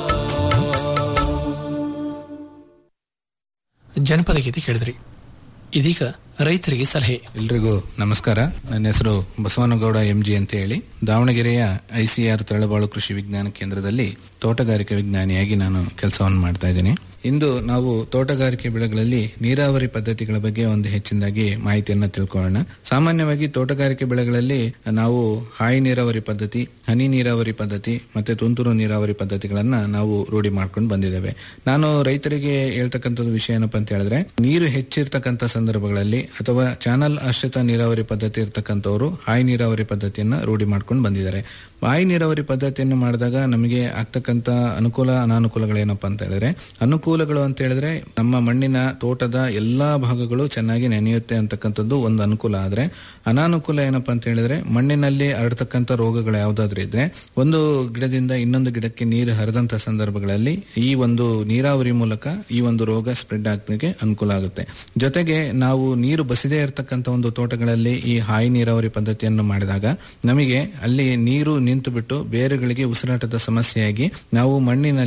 ಜನಪದ ಗೀತೆ ಕೇಳಿದ್ರಿ ಇದೀಗ ರೈತರಿಗೆ ಸಲಹೆ ಎಲ್ರಿಗೂ ನಮಸ್ಕಾರ ನನ್ನ ಹೆಸರು ಬಸವನಗೌಡ ಎಂಜಿ ಅಂತ ಹೇಳಿ ದಾವಣಗೆರೆಯ ಐಸಿಆರ್ ತಳಬಾಳು ಕೃಷಿ ವಿಜ್ಞಾನ ಕೇಂದ್ರದಲ್ಲಿ ತೋಟಗಾರಿಕೆ ವಿಜ್ಞಾನಿಯಾಗಿ ನಾನು ಕೆಲಸವನ್ನು ಮಾಡ್ತಾ ಇದ್ದೀನಿ ಇಂದು ನಾವು ತೋಟಗಾರಿಕೆ ಬೆಳೆಗಳಲ್ಲಿ ನೀರಾವರಿ ಪದ್ಧತಿಗಳ ಬಗ್ಗೆ ಒಂದು ಹೆಚ್ಚಿನದಾಗಿ ಮಾಹಿತಿಯನ್ನ ತಿಳ್ಕೊಳ್ಳೋಣ ಸಾಮಾನ್ಯವಾಗಿ ತೋಟಗಾರಿಕೆ ಬೆಳೆಗಳಲ್ಲಿ ನಾವು ಹಾಯಿ ನೀರಾವರಿ ಪದ್ಧತಿ ಹನಿ ನೀರಾವರಿ ಪದ್ಧತಿ ಮತ್ತೆ ತುಂತುರು ನೀರಾವರಿ ಪದ್ಧತಿಗಳನ್ನ ನಾವು ರೂಢಿ ಮಾಡ್ಕೊಂಡು ಬಂದಿದ್ದೇವೆ ನಾನು ರೈತರಿಗೆ ಹೇಳ್ತಕ್ಕಂಥದ್ದು ವಿಷಯ ಏನಪ್ಪಾ ಅಂತ ಹೇಳಿದ್ರೆ ನೀರು ಹೆಚ್ಚಿರ್ತಕ್ಕಂಥ ಸಂದರ್ಭಗಳಲ್ಲಿ ಅಥವಾ ಚಾನಲ್ ಆಶ್ರಿತ ನೀರಾವರಿ ಪದ್ಧತಿ ಇರ್ತಕ್ಕಂಥವ್ರು ಹಾಯಿ ನೀರಾವರಿ ಪದ್ಧತಿಯನ್ನ ರೂಢಿ ಮಾಡ್ಕೊಂಡು ಬಂದಿದ್ದಾರೆ ಹಾಯಿ ನೀರಾವರಿ ಪದ್ಧತಿಯನ್ನು ಮಾಡಿದಾಗ ನಮಗೆ ಆಗ್ತಕ್ಕಂಥ ಅನುಕೂಲ ಅನಾನುಕೂಲಗಳೇನಪ್ಪಾ ಅಂತ ಹೇಳಿದ್ರೆ ಅನುಕೂಲಗಳು ಅಂತ ಹೇಳಿದ್ರೆ ನಮ್ಮ ಮಣ್ಣಿನ ತೋಟದ ಎಲ್ಲಾ ಭಾಗಗಳು ಚೆನ್ನಾಗಿ ನೆನೆಯುತ್ತೆ ಅಂತಕ್ಕಂಥದ್ದು ಒಂದು ಅನುಕೂಲ ಆದ್ರೆ ಅನಾನುಕೂಲ ಏನಪ್ಪಾ ಅಂತ ಹೇಳಿದ್ರೆ ಮಣ್ಣಿನಲ್ಲಿ ಹರಡ್ತಕ್ಕಂಥ ರೋಗಗಳು ಯಾವ್ದಾದ್ರು ಇದ್ರೆ ಒಂದು ಗಿಡದಿಂದ ಇನ್ನೊಂದು ಗಿಡಕ್ಕೆ ನೀರು ಹರಿದಂತ ಸಂದರ್ಭಗಳಲ್ಲಿ ಈ ಒಂದು ನೀರಾವರಿ ಮೂಲಕ ಈ ಒಂದು ರೋಗ ಸ್ಪ್ರೆಡ್ ಆಗಲಿಕ್ಕೆ ಅನುಕೂಲ ಆಗುತ್ತೆ ಜೊತೆಗೆ ನಾವು ನೀರು ಬಸಿದೇ ಇರತಕ್ಕಂಥ ಒಂದು ತೋಟಗಳಲ್ಲಿ ಈ ಹಾಯಿ ನೀರಾವರಿ ಪದ್ಧತಿಯನ್ನು ಮಾಡಿದಾಗ ನಮಗೆ ಅಲ್ಲಿ ನೀರು ನಿಂತು ಬಿಟ್ಟು ಬೇರುಗಳಿಗೆ ಉಸಿರಾಟದ ಸಮಸ್ಯೆಯಾಗಿ ನಾವು ಮಣ್ಣಿನಲ್ಲಿ